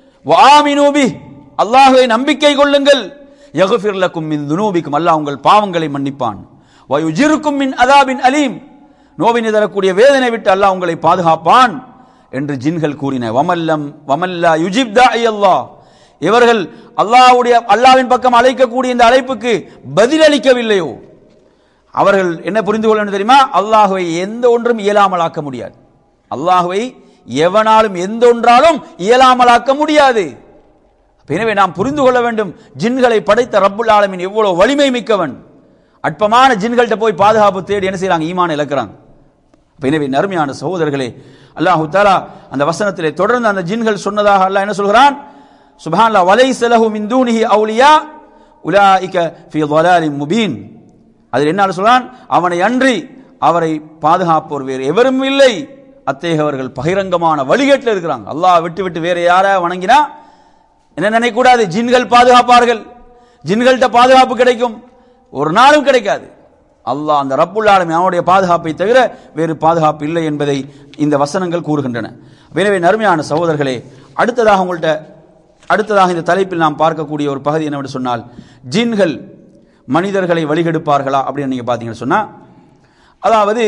வாமினூபி அல்லாஹுவை நம்பிக்கை கொள்ளுங்கள் யகுஃபிர் லக்கும் மின் துனூபிக்கும் அல்லாஹ் உங்கள் பாவங்களை மன்னிப்பான் வயுஜிருக்கும் மின் அதாபின் அலீம் நோவினை தரக்கூடிய வேதனை விட்டு அல்லாஹ் உங்களை பாதுகாப்பான் என்று ஜின்கள் கூறின வமல்லம் வமல்லா யுஜிப் தாய் அல்லாஹ் இவர்கள் அல்லாஹ்வுடைய அல்லாஹ்வின் பக்கம் அழைக்கக்கூடிய இந்த அழைப்புக்கு பதிலளிக்கவில்லையோ அவர்கள் என்ன புரிந்து கொள்ள வேண்டும் தெரியுமா அல்லாஹுவை எந்த ஒன்றும் இயலாமலாக்க முடியாது அல்லாஹுவை எவனாலும் எந்த ஒன்றாலும் இயலாமலாக்க முடியாது எனவே நாம் புரிந்து கொள்ள வேண்டும் ஜின்களை படைத்த ரப்புல் ஆலமின் எவ்வளவு வலிமை மிக்கவன் அற்பமான ஜின்கள்கிட்ட போய் பாதுகாப்பு தேடி என்ன செய்றாங்க ஈமான் இழக்கிறாங்க அப்ப எனவே நறுமையான சகோதரர்களே அல்லாஹு தாலா அந்த வசனத்திலே தொடர்ந்து அந்த ஜின்கள் சொன்னதாக அல்லாஹ் என்ன சொல்கிறான் சுபஹானல்லாஹ் வலைஸ லஹு மின் தூனிஹி அவுலியா உலாயிக ஃபீ ضلالin முபீன் அதில் என்ன சொல்றான் அவனை அன்றி அவரை பாதுகாப்போர் வேறு எவரும் இல்லை அத்தகையவர்கள் பகிரங்கமான வழிகேட்டில் இருக்கிறாங்க அல்லாஹ் விட்டு விட்டு வேற யார வணங்கினா என்ன நினைக்கக்கூடாது ஜின்கள் பாதுகாப்பார்கள் ஜின்கள்கிட்ட பாதுகாப்பு கிடைக்கும் ஒரு நாளும் கிடைக்காது அல்லாஹ் அந்த ரப்புல் ஆலமீன் அவனுடைய பாதுகாப்பை தவிர வேறு பாதுகாப்பு இல்லை என்பதை இந்த வசனங்கள் கூறுகின்றன எனவே நறுமையான சகோதரர்களே அடுத்ததாக உங்கள்கிட்ட அடுத்ததாக இந்த தலைப்பில் நாம் பார்க்கக்கூடிய ஒரு பகுதி என்னவென்று சொன்னால் ஜின்கள் மனிதர்களை வழிகெடுப்பார்களா அப்படின்னு நீங்க பார்த்தீங்கன்னு சொன்னா அதாவது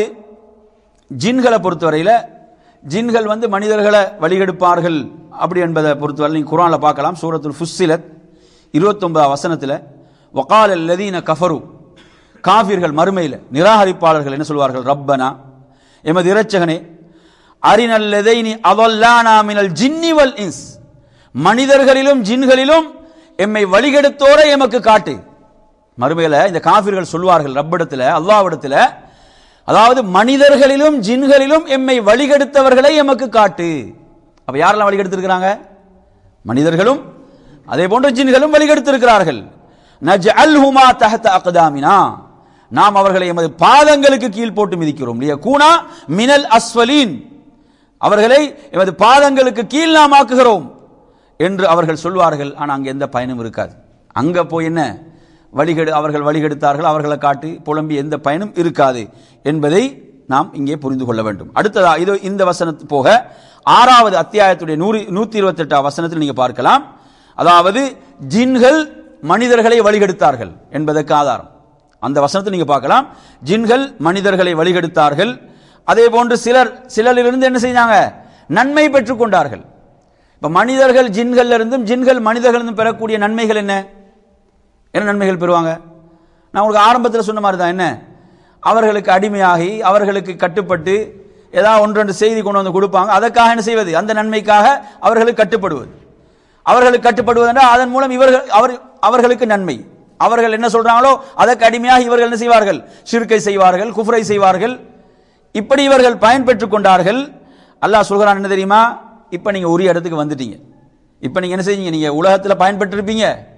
ஜின்களை பொறுத்தவரையில் ஜின்கள் வந்து மனிதர்களை வழிகெடுப்பார்கள் அப்படி என்பதை பொறுத்தவரை நீங்கள் குரானில் பார்க்கலாம் சூரத்துல் ஃபுஸ்ஸிலத் இருபத்தொன்பதாம் வசனத்தில் வகால் லதீன கஃபரு காஃபிர்கள் மறுமையில் நிராகரிப்பாளர்கள் என்ன சொல்வார்கள் ரப்பனா எமது இரட்சகனே அரிநல்லதைனி அவல்லானா மினல் ஜின்னி வல் இன்ஸ் மனிதர்களிலும் ஜின்களிலும் எம்மை வழிகெடுத்தோரை எமக்கு காட்டு மறுமையில இந்த காஃபிர்கள் சொல்வார்கள் ரப்பிடத்தில் அல்லாவிடத்தில் அதாவது மனிதர்களிலும் ஜின்களிலும் எம்மை வழிகெடுத்தவர்களை எமக்கு காட்டு அப்ப யாரெல்லாம் வழிகெடுத்திருக்கிறாங்க மனிதர்களும் அதே போன்று ஜின்களும் வழிகெடுத்திருக்கிறார்கள் நஜ்அல்ஹுமா தஹத அக்தாமினா நாம் அவர்களை எமது பாதங்களுக்கு கீழ் போட்டு மிதிக்கிறோம் கூனா மினல் அஸ்வலீன் அவர்களை எமது பாதங்களுக்கு கீழ் நாம் ஆக்குகிறோம் என்று அவர்கள் சொல்வார்கள் ஆனால் அங்கே எந்த பயனும் இருக்காது அங்க போய் என்ன வழிகெடு அவர்கள் வழிகெடுத்தார்கள் அவர்களை காட்டி புலம்பி எந்த பயனும் இருக்காது என்பதை நாம் இங்கே புரிந்து கொள்ள வேண்டும் அடுத்ததா இது இந்த வசனத்து போக ஆறாவது அத்தியாயத்துடைய நூறு நூத்தி இருபத்தி எட்டாம் வசனத்தில் நீங்க பார்க்கலாம் அதாவது ஜின்கள் மனிதர்களை வழிகெடுத்தார்கள் என்பதற்கு ஆதாரம் அந்த வசனத்தை நீங்க பார்க்கலாம் ஜின்கள் மனிதர்களை வழிகெடுத்தார்கள் அதே போன்று சிலர் சிலரிலிருந்து என்ன செஞ்சாங்க நன்மை பெற்றுக் கொண்டார்கள் இப்ப மனிதர்கள் ஜின்கள்ல இருந்தும் ஜின்கள் மனிதர்கள் இருந்தும் பெறக்கூடிய நன்மைகள் என்ன என்ன நன்மைகள் பெறுவாங்க நான் உங்களுக்கு ஆரம்பத்தில் சொன்ன மாதிரி தான் என்ன அவர்களுக்கு அடிமையாகி அவர்களுக்கு கட்டுப்பட்டு ஏதாவது ஒன்று ரெண்டு செய்தி கொண்டு வந்து கொடுப்பாங்க அதற்காக என்ன செய்வது அந்த நன்மைக்காக அவர்களுக்கு கட்டுப்படுவது அவர்களுக்கு கட்டுப்படுவது என்றால் அதன் மூலம் இவர்கள் அவர் அவர்களுக்கு நன்மை அவர்கள் என்ன சொல்றாங்களோ அதற்கு அடிமையாக இவர்கள் என்ன செய்வார்கள் ஷிர்கை செய்வார்கள் குஃப்ரை செய்வார்கள் இப்படி இவர்கள் பயன்பெற்றுக் கொண்டார்கள் அல்லாஹ் சொல்கிறான் என்ன தெரியுமா இப்போ நீங்க உரிய இடத்துக்கு வந்துட்டீங்க இப்போ நீங்க என்ன செய்வீங்க நீங்க உலகத்தில் பயன்பெற்றிருப்பீங்க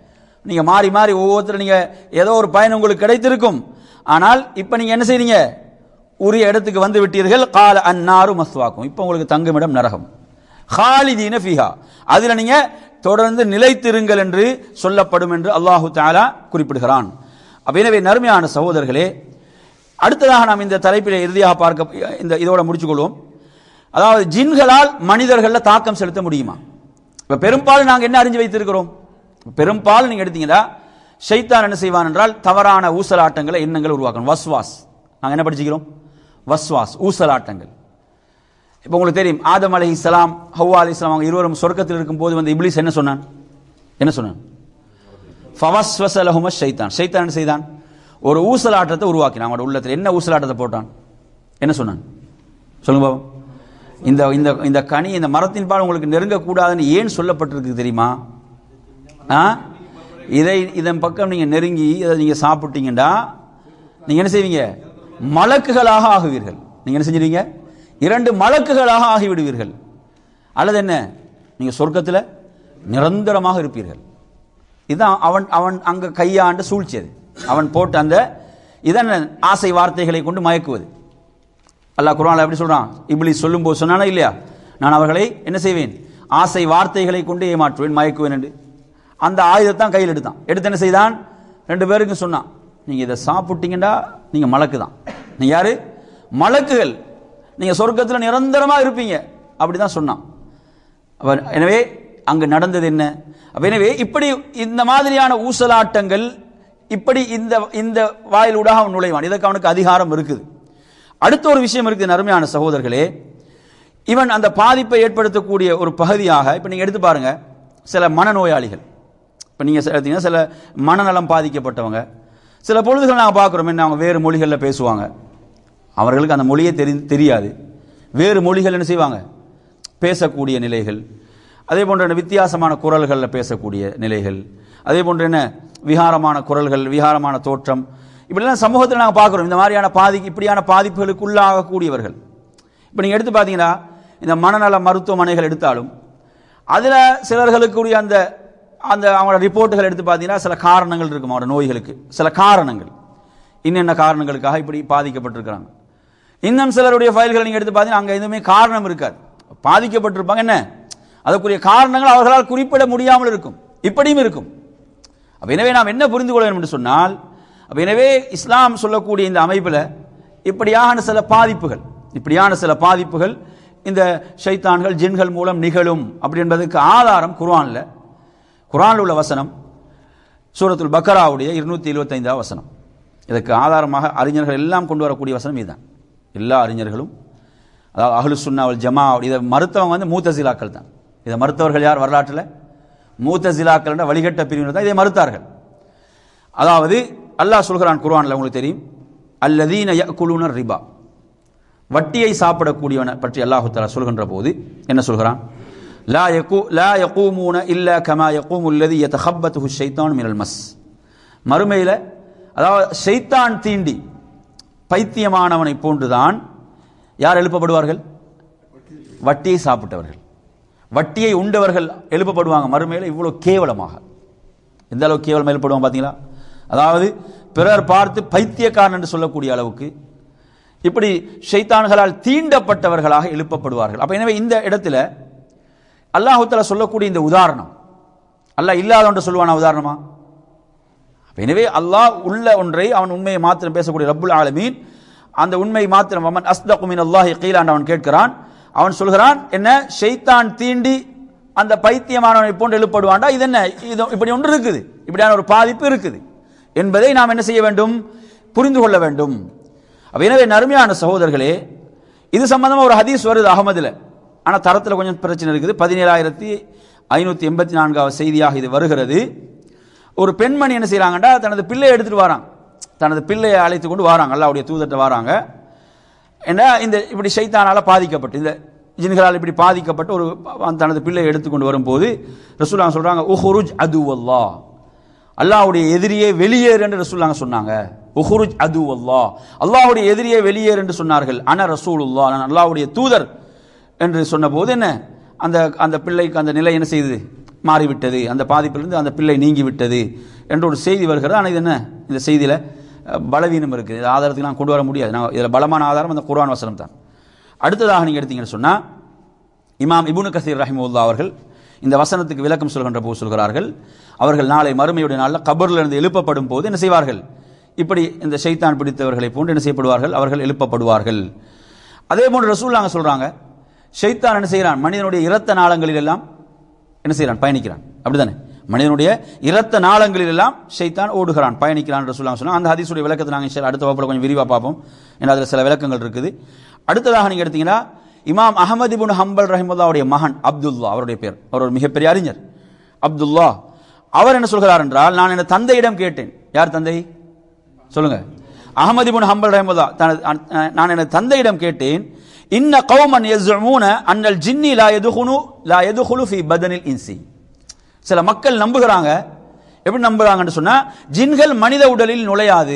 நீங்க மாறி மாறி ஒவ்வொருத்தரும் நீங்க ஏதோ ஒரு பயன் உங்களுக்கு கிடைத்திருக்கும் ஆனால் இப்ப நீங்க என்ன செய்றீங்க உரிய இடத்துக்கு வந்து விட்டீர்கள் கால அன்னாரு மஸ்வாக்கும் இப்போ உங்களுக்கு தங்குமிடம் நரகம் ஹாலிதீன ஃபிஹா அதுல நீங்க தொடர்ந்து நிலைத்திருங்கள் என்று சொல்லப்படும் என்று அல்லாஹு தாலா குறிப்பிடுகிறான் அப்ப எனவே நறுமையான சகோதரர்களே அடுத்ததாக நாம் இந்த தலைப்பில் இறுதியாக பார்க்க இந்த இதோட முடிச்சுக்கொள்வோம் அதாவது ஜின்களால் மனிதர்கள்ல தாக்கம் செலுத்த முடியுமா இப்ப பெரும்பாலும் நாங்க என்ன அறிஞ்சு வைத்திருக்கிறோம் பெரும்பாலும் நீங்க எடுத்தீங்கன்னா ஷைத்தான் என்ன செய்வான் என்றால் தவறான ஊசலாட்டங்களை எண்ணங்களை உருவாக்கணும் வஸ்வாஸ் நாங்க என்ன படிச்சுக்கிறோம் வஸ்வாஸ் ஊசலாட்டங்கள் இப்போ உங்களுக்கு தெரியும் ஆதம் அலை இஸ்லாம் ஹவ்வா அலி இஸ்லாம் அவங்க இருவரும் சொர்க்கத்தில் இருக்கும்போது வந்து இப்லீஸ் என்ன சொன்னான் என்ன சொன்னான் ஃபவஸ்வசலஹும ஷைத்தான் ஷைத்தான் என்ன செய்தான் ஒரு ஊசலாட்டத்தை உருவாக்கினான் அவனோட உள்ளத்தில் என்ன ஊசலாட்டத்தை போட்டான் என்ன சொன்னான் சொல்லுங்க பாபம் இந்த இந்த இந்த கனி இந்த மரத்தின் பால் உங்களுக்கு நெருங்கக்கூடாதுன்னு ஏன் சொல்லப்பட்டிருக்கு தெரியுமா ஆ இதை இதன் பக்கம் நீங்க நெருங்கி இதை நீங்க சாப்பிட்டீங்கடா நீங்க என்ன செய்வீங்க மலக்குகளாக ஆகுவீர்கள் நீங்க என்ன செஞ்சிருவீங்க இரண்டு மலக்குகளாக ஆகிவிடுவீர்கள் அல்லது என்ன நீங்க சொர்க்கத்தில் நிரந்தரமாக இருப்பீர்கள் இதுதான் அவன் அவன் அங்க கையாண்டு சூழ்ச்சி அது அவன் போட்ட அந்த இதன் ஆசை வார்த்தைகளை கொண்டு மயக்குவது அல்லாஹ் குர்ஆன்ல எப்படி சொல்றான் இப்லீஸ் சொல்லும்போது சொன்னானா இல்லையா நான் அவர்களை என்ன செய்வேன் ஆசை வார்த்தைகளை கொண்டு ஏமாற்றுவேன் மயக்குவேன் என்று அந்த ஆயுதத்தான் கையில் எடுத்தான் எடுத்து என்ன செய்தான் ரெண்டு பேருக்கும் சொன்னான் நீங்க இதை சாப்பிட்டீங்கடா நீங்க மலக்கு தான் நீங்க யாரு மலக்குகள் நீங்க சொர்க்கத்தில் நிரந்தரமா இருப்பீங்க அப்படிதான் சொன்னான் அவர் எனவே அங்கு நடந்தது என்ன அப்ப எனவே இப்படி இந்த மாதிரியான ஊசலாட்டங்கள் இப்படி இந்த இந்த வாயிலூடாக அவன் நுழைவான் இதற்கு அவனுக்கு அதிகாரம் இருக்குது அடுத்த ஒரு விஷயம் இருக்குது நறுமையான சகோதரர்களே இவன் அந்த பாதிப்பை ஏற்படுத்தக்கூடிய ஒரு பகுதியாக இப்போ நீங்கள் எடுத்து பாருங்க சில மனநோயாளிகள் இப்போ நீங்கள் எடுத்தீங்கன்னா சில மனநலம் பாதிக்கப்பட்டவங்க சில பொழுதுகள் நாங்கள் பார்க்குறோம் என்ன அவங்க வேறு மொழிகளில் பேசுவாங்க அவர்களுக்கு அந்த மொழியே தெரி தெரியாது வேறு மொழிகள் என்ன செய்வாங்க பேசக்கூடிய நிலைகள் அதே போன்ற என்ன வித்தியாசமான குரல்களில் பேசக்கூடிய நிலைகள் அதே போன்ற என்ன விகாரமான குரல்கள் விகாரமான தோற்றம் இப்படிலாம் சமூகத்தில் நாங்கள் பார்க்குறோம் இந்த மாதிரியான பாதி இப்படியான பாதிப்புகளுக்கு உள்ளாகக்கூடியவர்கள் இப்போ நீங்கள் எடுத்து பார்த்தீங்கன்னா இந்த மனநல மருத்துவமனைகள் எடுத்தாலும் அதில் சிலர்களுக்குரிய அந்த அந்த அவங்களோட ரிப்போர்ட்டுகள் எடுத்து பார்த்தீங்கன்னா சில காரணங்கள் இருக்கும் அவங்களோட நோய்களுக்கு சில காரணங்கள் இன்னென்ன காரணங்களுக்காக இப்படி பாதிக்கப்பட்டிருக்கிறாங்க இன்னும் சிலருடைய ஃபைல்களை நீங்கள் எடுத்து பார்த்தீங்கன்னா அங்கே எதுவுமே காரணம் இருக்காது பாதிக்கப்பட்டிருப்பாங்க என்ன அதற்குரிய காரணங்கள் அவர்களால் குறிப்பிட முடியாமல் இருக்கும் இப்படியும் இருக்கும் அப்ப எனவே நாம் என்ன புரிந்து கொள்ள வேண்டும் என்று சொன்னால் அப்ப எனவே இஸ்லாம் சொல்லக்கூடிய இந்த அமைப்பில் இப்படியான சில பாதிப்புகள் இப்படியான சில பாதிப்புகள் இந்த ஷைத்தான்கள் ஜின்கள் மூலம் நிகழும் அப்படி என்பதற்கு ஆதாரம் குர்ஆன்ல குர்ஆன்ல உள்ள வசனம் சூரத்துல் பக்கராவுடைய இருநூத்தி இருபத்தைந்தாவது வசனம் இதற்கு ஆதாரமாக அறிஞர்கள் எல்லாம் கொண்டு வரக்கூடிய வசனம் இதுதான் எல்லா அறிஞர்களும் அதாவது அஹ்லு சுன்னாவல் ஜமா இதை மறுத்தவங்க வந்து மூத்தசிலாக்கள் தான் இதை மறுத்தவர்கள் யார் வரலாற்றில் மூத்தசிலாக்கள் என்ற வழிகட்ட பிரிவினர் தான் இதை மறுத்தார்கள் அதாவது அல்லாஹ் சொல்கிறான் குர்ஆன்ல உங்களுக்கு தெரியும் அல்லதீன யக்குலுன ரிபா வட்டியை சாப்பிடக்கூடியவனை பற்றி அல்லாஹு தஆலா சொல்கின்ற போது என்ன சொல்கிறான் லா யகு லா யகூமூன இல்லா கமா யகூமு அல்லதி யதஹப்பத்துஹு ஷைத்தான் மினல் மஸ் மறுமையில அதாவது ஷைத்தான் தீண்டி பைத்தியமானவனை போன்றுதான் யார் எழுப்பப்படுவார்கள் வட்டியை சாப்பிட்டவர்கள் வட்டியை உண்டவர்கள் எழுப்பப்படுவாங்க மறுமையில இவ்வளவு கேவலமாக எந்த அளவுக்கு கேவலம் எழுப்படுவாங்க பாத்தீங்களா அதாவது பிறர் பார்த்து பைத்தியக்காரன் என்று சொல்லக்கூடிய அளவுக்கு இப்படி ஷைத்தான்களால் தீண்டப்பட்டவர்களாக எழுப்பப்படுவார்கள் அப்ப எனவே இந்த இடத்துல அல்லாஹு தஆலா சொல்லக்கூடிய இந்த உதாரணம் அல்லாஹ் இல்லாத ஒன்று சொல்லுவானா உதாரணமா அப்ப எனவே அல்லாஹ் உள்ள ஒன்றை அவன் உண்மையை மாத்திரம் பேசக்கூடிய ரப்புல் ஆலமீன் அந்த உண்மை மாத்திரம் அவன் அஸ்தகு மின் அல்லாஹி கீழான் அவன் கேட்கிறான் அவன் சொல்கிறான் என்ன ஷைத்தான் தீண்டி அந்த பைத்தியமானவனை போன்று எழுப்படுவான்டா இது என்ன இது இப்படி ஒன்று இருக்குது இப்படியான ஒரு பாதிப்பு இருக்குது என்பதை நாம் என்ன செய்ய வேண்டும் புரிந்து கொள்ள வேண்டும் அப்ப எனவே நறுமையான சகோதரர்களே இது சம்பந்தமா ஒரு ஹதீஸ் வருது அகமதுல ஆனா தரத்துல கொஞ்சம் பிரச்சனை இருக்குது பதினேழாயிரத்தி ஐநூத்தி எண்பத்தி நான்காவது செய்தியாக இது வருகிறது ஒரு பெண்மணி என்ன செய்றாங்கடா தனது பிள்ளையை எடுத்துட்டு வராங்க தனது பிள்ளையை அழைத்து கொண்டு வராங்க அல்லாவுடைய தூதர்கிட்ட வராங்க ஏன்னா இந்த இப்படி ஷைத்தானால பாதிக்கப்பட்டு இந்த ஜின்களால் இப்படி பாதிக்கப்பட்டு ஒரு தனது பிள்ளையை எடுத்துக்கொண்டு வரும்போது ரசூல்லா சொல்றாங்க உஹுருஜ் அது அல்லா அல்லாஹ்வுடைய எதிரியே வெளியேறு என்று ரசூல்லாங்க சொன்னாங்க உஹுருஜ் அது அல்லா அல்லாஹ்வுடைய எதிரியே வெளியேறு என்று சொன்னார்கள் அன ரசூலுல்லா நான் அல்லாஹ்வுடைய தூதர் என்று சொன்னபோது என்ன அந்த அந்த பிள்ளைக்கு அந்த நிலை என்ன செய்தது மாறிவிட்டது அந்த பாதிப்பிலிருந்து அந்த பிள்ளை நீங்கி விட்டது என்ற ஒரு செய்தி வருகிறது ஆனால் இது என்ன இந்த செய்தியில் அஹ், பலவீனம் இருக்குது இது ஆதாரத்துக்கு நான் கொண்டு வர முடியாது நான் இதில் பலமான ஆதாரம் அந்த குர்ஆன் வசனம் தான் அடுத்ததாக நீங்கள் எடுத்தீங்கன்னு சொன்னால் இமாம் இபுனு கசீர் ரஹிமுல்லா அவர்கள் இந்த வசனத்துக்கு விளக்கம் சொல்கின்ற போது சொல்கிறார்கள் அவர்கள் நாளை மறுமையுடைய நாளில் கபரில் இருந்து எழுப்பப்படும் போது என்ன செய்வார்கள் இப்படி இந்த ஷைத்தான் பிடித்தவர்களை போன்று என்ன செய்யப்படுவார்கள் அவர்கள் எழுப்பப்படுவார்கள் அதே போன்று ரசூல்லாங்க சொல்றாங்க ஷைத்தான் என்ன செய்கிறான் மனிதனுடைய இரத்த நாளங்களில் எல்லாம் என்ன செய்கிறான் பயணிக்கிறான் அப்படிதானே மனிதனுடைய இரத்த நாளங்களில் எல்லாம் ஷைத்தான் ஓடுகிறான் பயணிக்கிறான் ரசூல்லாங்க சொன்னாங்க அந்த ஹதீஸுடைய விளக்கத்தை நாங்கள் இன்ஷா அல்லாஹ் அடுத்த வகுப்பில் கொஞ்சம் விரிவாக பார்ப்போம் ஏன்னா அதில் சில விளக்கங்கள் இருக்குது அடுத்ததாக நீங்கள் எடுத்தீங்கன்னா இமாம் அகமது இபுன் ஹம்பல் ரஹிமுல்லாவுடைய மகன் அப்துல்லா அவருடைய பேர் அவர் ஒரு மிகப்பெரிய அறிஞர் அப்துல்லா அவர் என்ன சொல்கிறார் என்றால் நான் என் தந்தையிடம் கேட்டேன் யார் தந்தை சொல்லுங்க அகமது இப்னு ஹம்பல் ரஹிமல்லா தனது அன்- அஹ், நான் எனது தந்தையிடம் கேட்டேன் இன்ன கௌமன் யஸ்உமூன அன்னல் ஜின்னி லா யதுகுனு லா யதுகுலு ஃபி பதனில் இன்சி சில மக்கள் நம்புகிறாங்க எப்படி நம்புறாங்கன்னு சொன்னா ஜின்கள் மனித உடலில் நுழையாது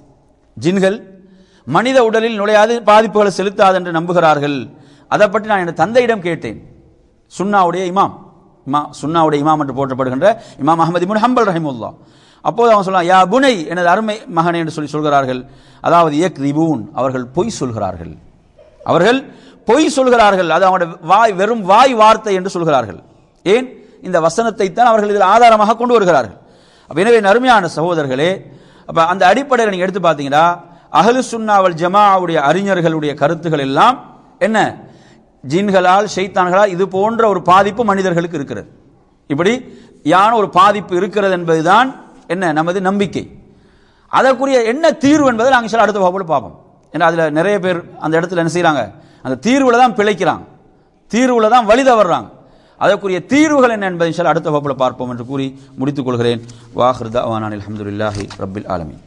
ஜின்கள் மனித உடலில் நுழையாது பாதிப்புகளை செலுத்தாது என்று நம்புகிறார்கள் அதை பற்றி நான் என் தந்தையிடம் கேட்டேன் சுன்னாவுடைய இமாம் இமா சுன்னாவுடைய இமாம் என்று போற்றப்படுகின்ற இமாம் அஹமது இப்னு ஹம்பல் ரஹிமுல்லா அப்போது அவன் சொல்லலாம் யா புனை எனது அருமை மகனே என்று சொல்லி சொல்கிறார்கள் அதாவது இயக் ரிபூன் அவர்கள் பொய் சொல்கிறார்கள் அவர்கள் பொய் சொல்கிறார்கள் அது அவங்களுடைய வாய் வெறும் வாய் வார்த்தை என்று சொல்கிறார்கள் ஏன் இந்த வசனத்தை தான் அவர்கள் இதில் ஆதாரமாக கொண்டு வருகிறார்கள் அப்ப எனவே நறுமையான சகோதரர்களே அப்ப அந்த அடிப்படையில் நீங்க எடுத்து பார்த்தீங்கன்னா அஹ்லு சுன்னாவல் ஜமாவுடைய அறிஞர்களுடைய கருத்துகள் எல்லாம் என்ன ஜின்களால் ஷைத்தான்களால் இது போன்ற ஒரு பாதிப்பு மனிதர்களுக்கு இருக்கிறது இப்படி யான ஒரு பாதிப்பு இருக்கிறது என்பதுதான் என்ன நமது நம்பிக்கை அதற்குரிய என்ன தீர்வு என்பதை நாங்கள் சில அடுத்த வகுப்பில் பார்ப்போம் ஏன்னா அதில் நிறைய பேர் அந்த இடத்துல என்ன செய்கிறாங்க அந்த தீர்வில் தான் பிழைக்கிறாங்க தீர்வில் தான் வழி தவறுறாங்க அதற்குரிய தீர்வுகள் என்ன என்பதை சில அடுத்த வகுப்பில் பார்ப்போம் என்று கூறி முடித்துக் கொள்கிறேன் வாஹிருதா வானான் அலமதுல்லாஹி ரபில் ஆலமீன்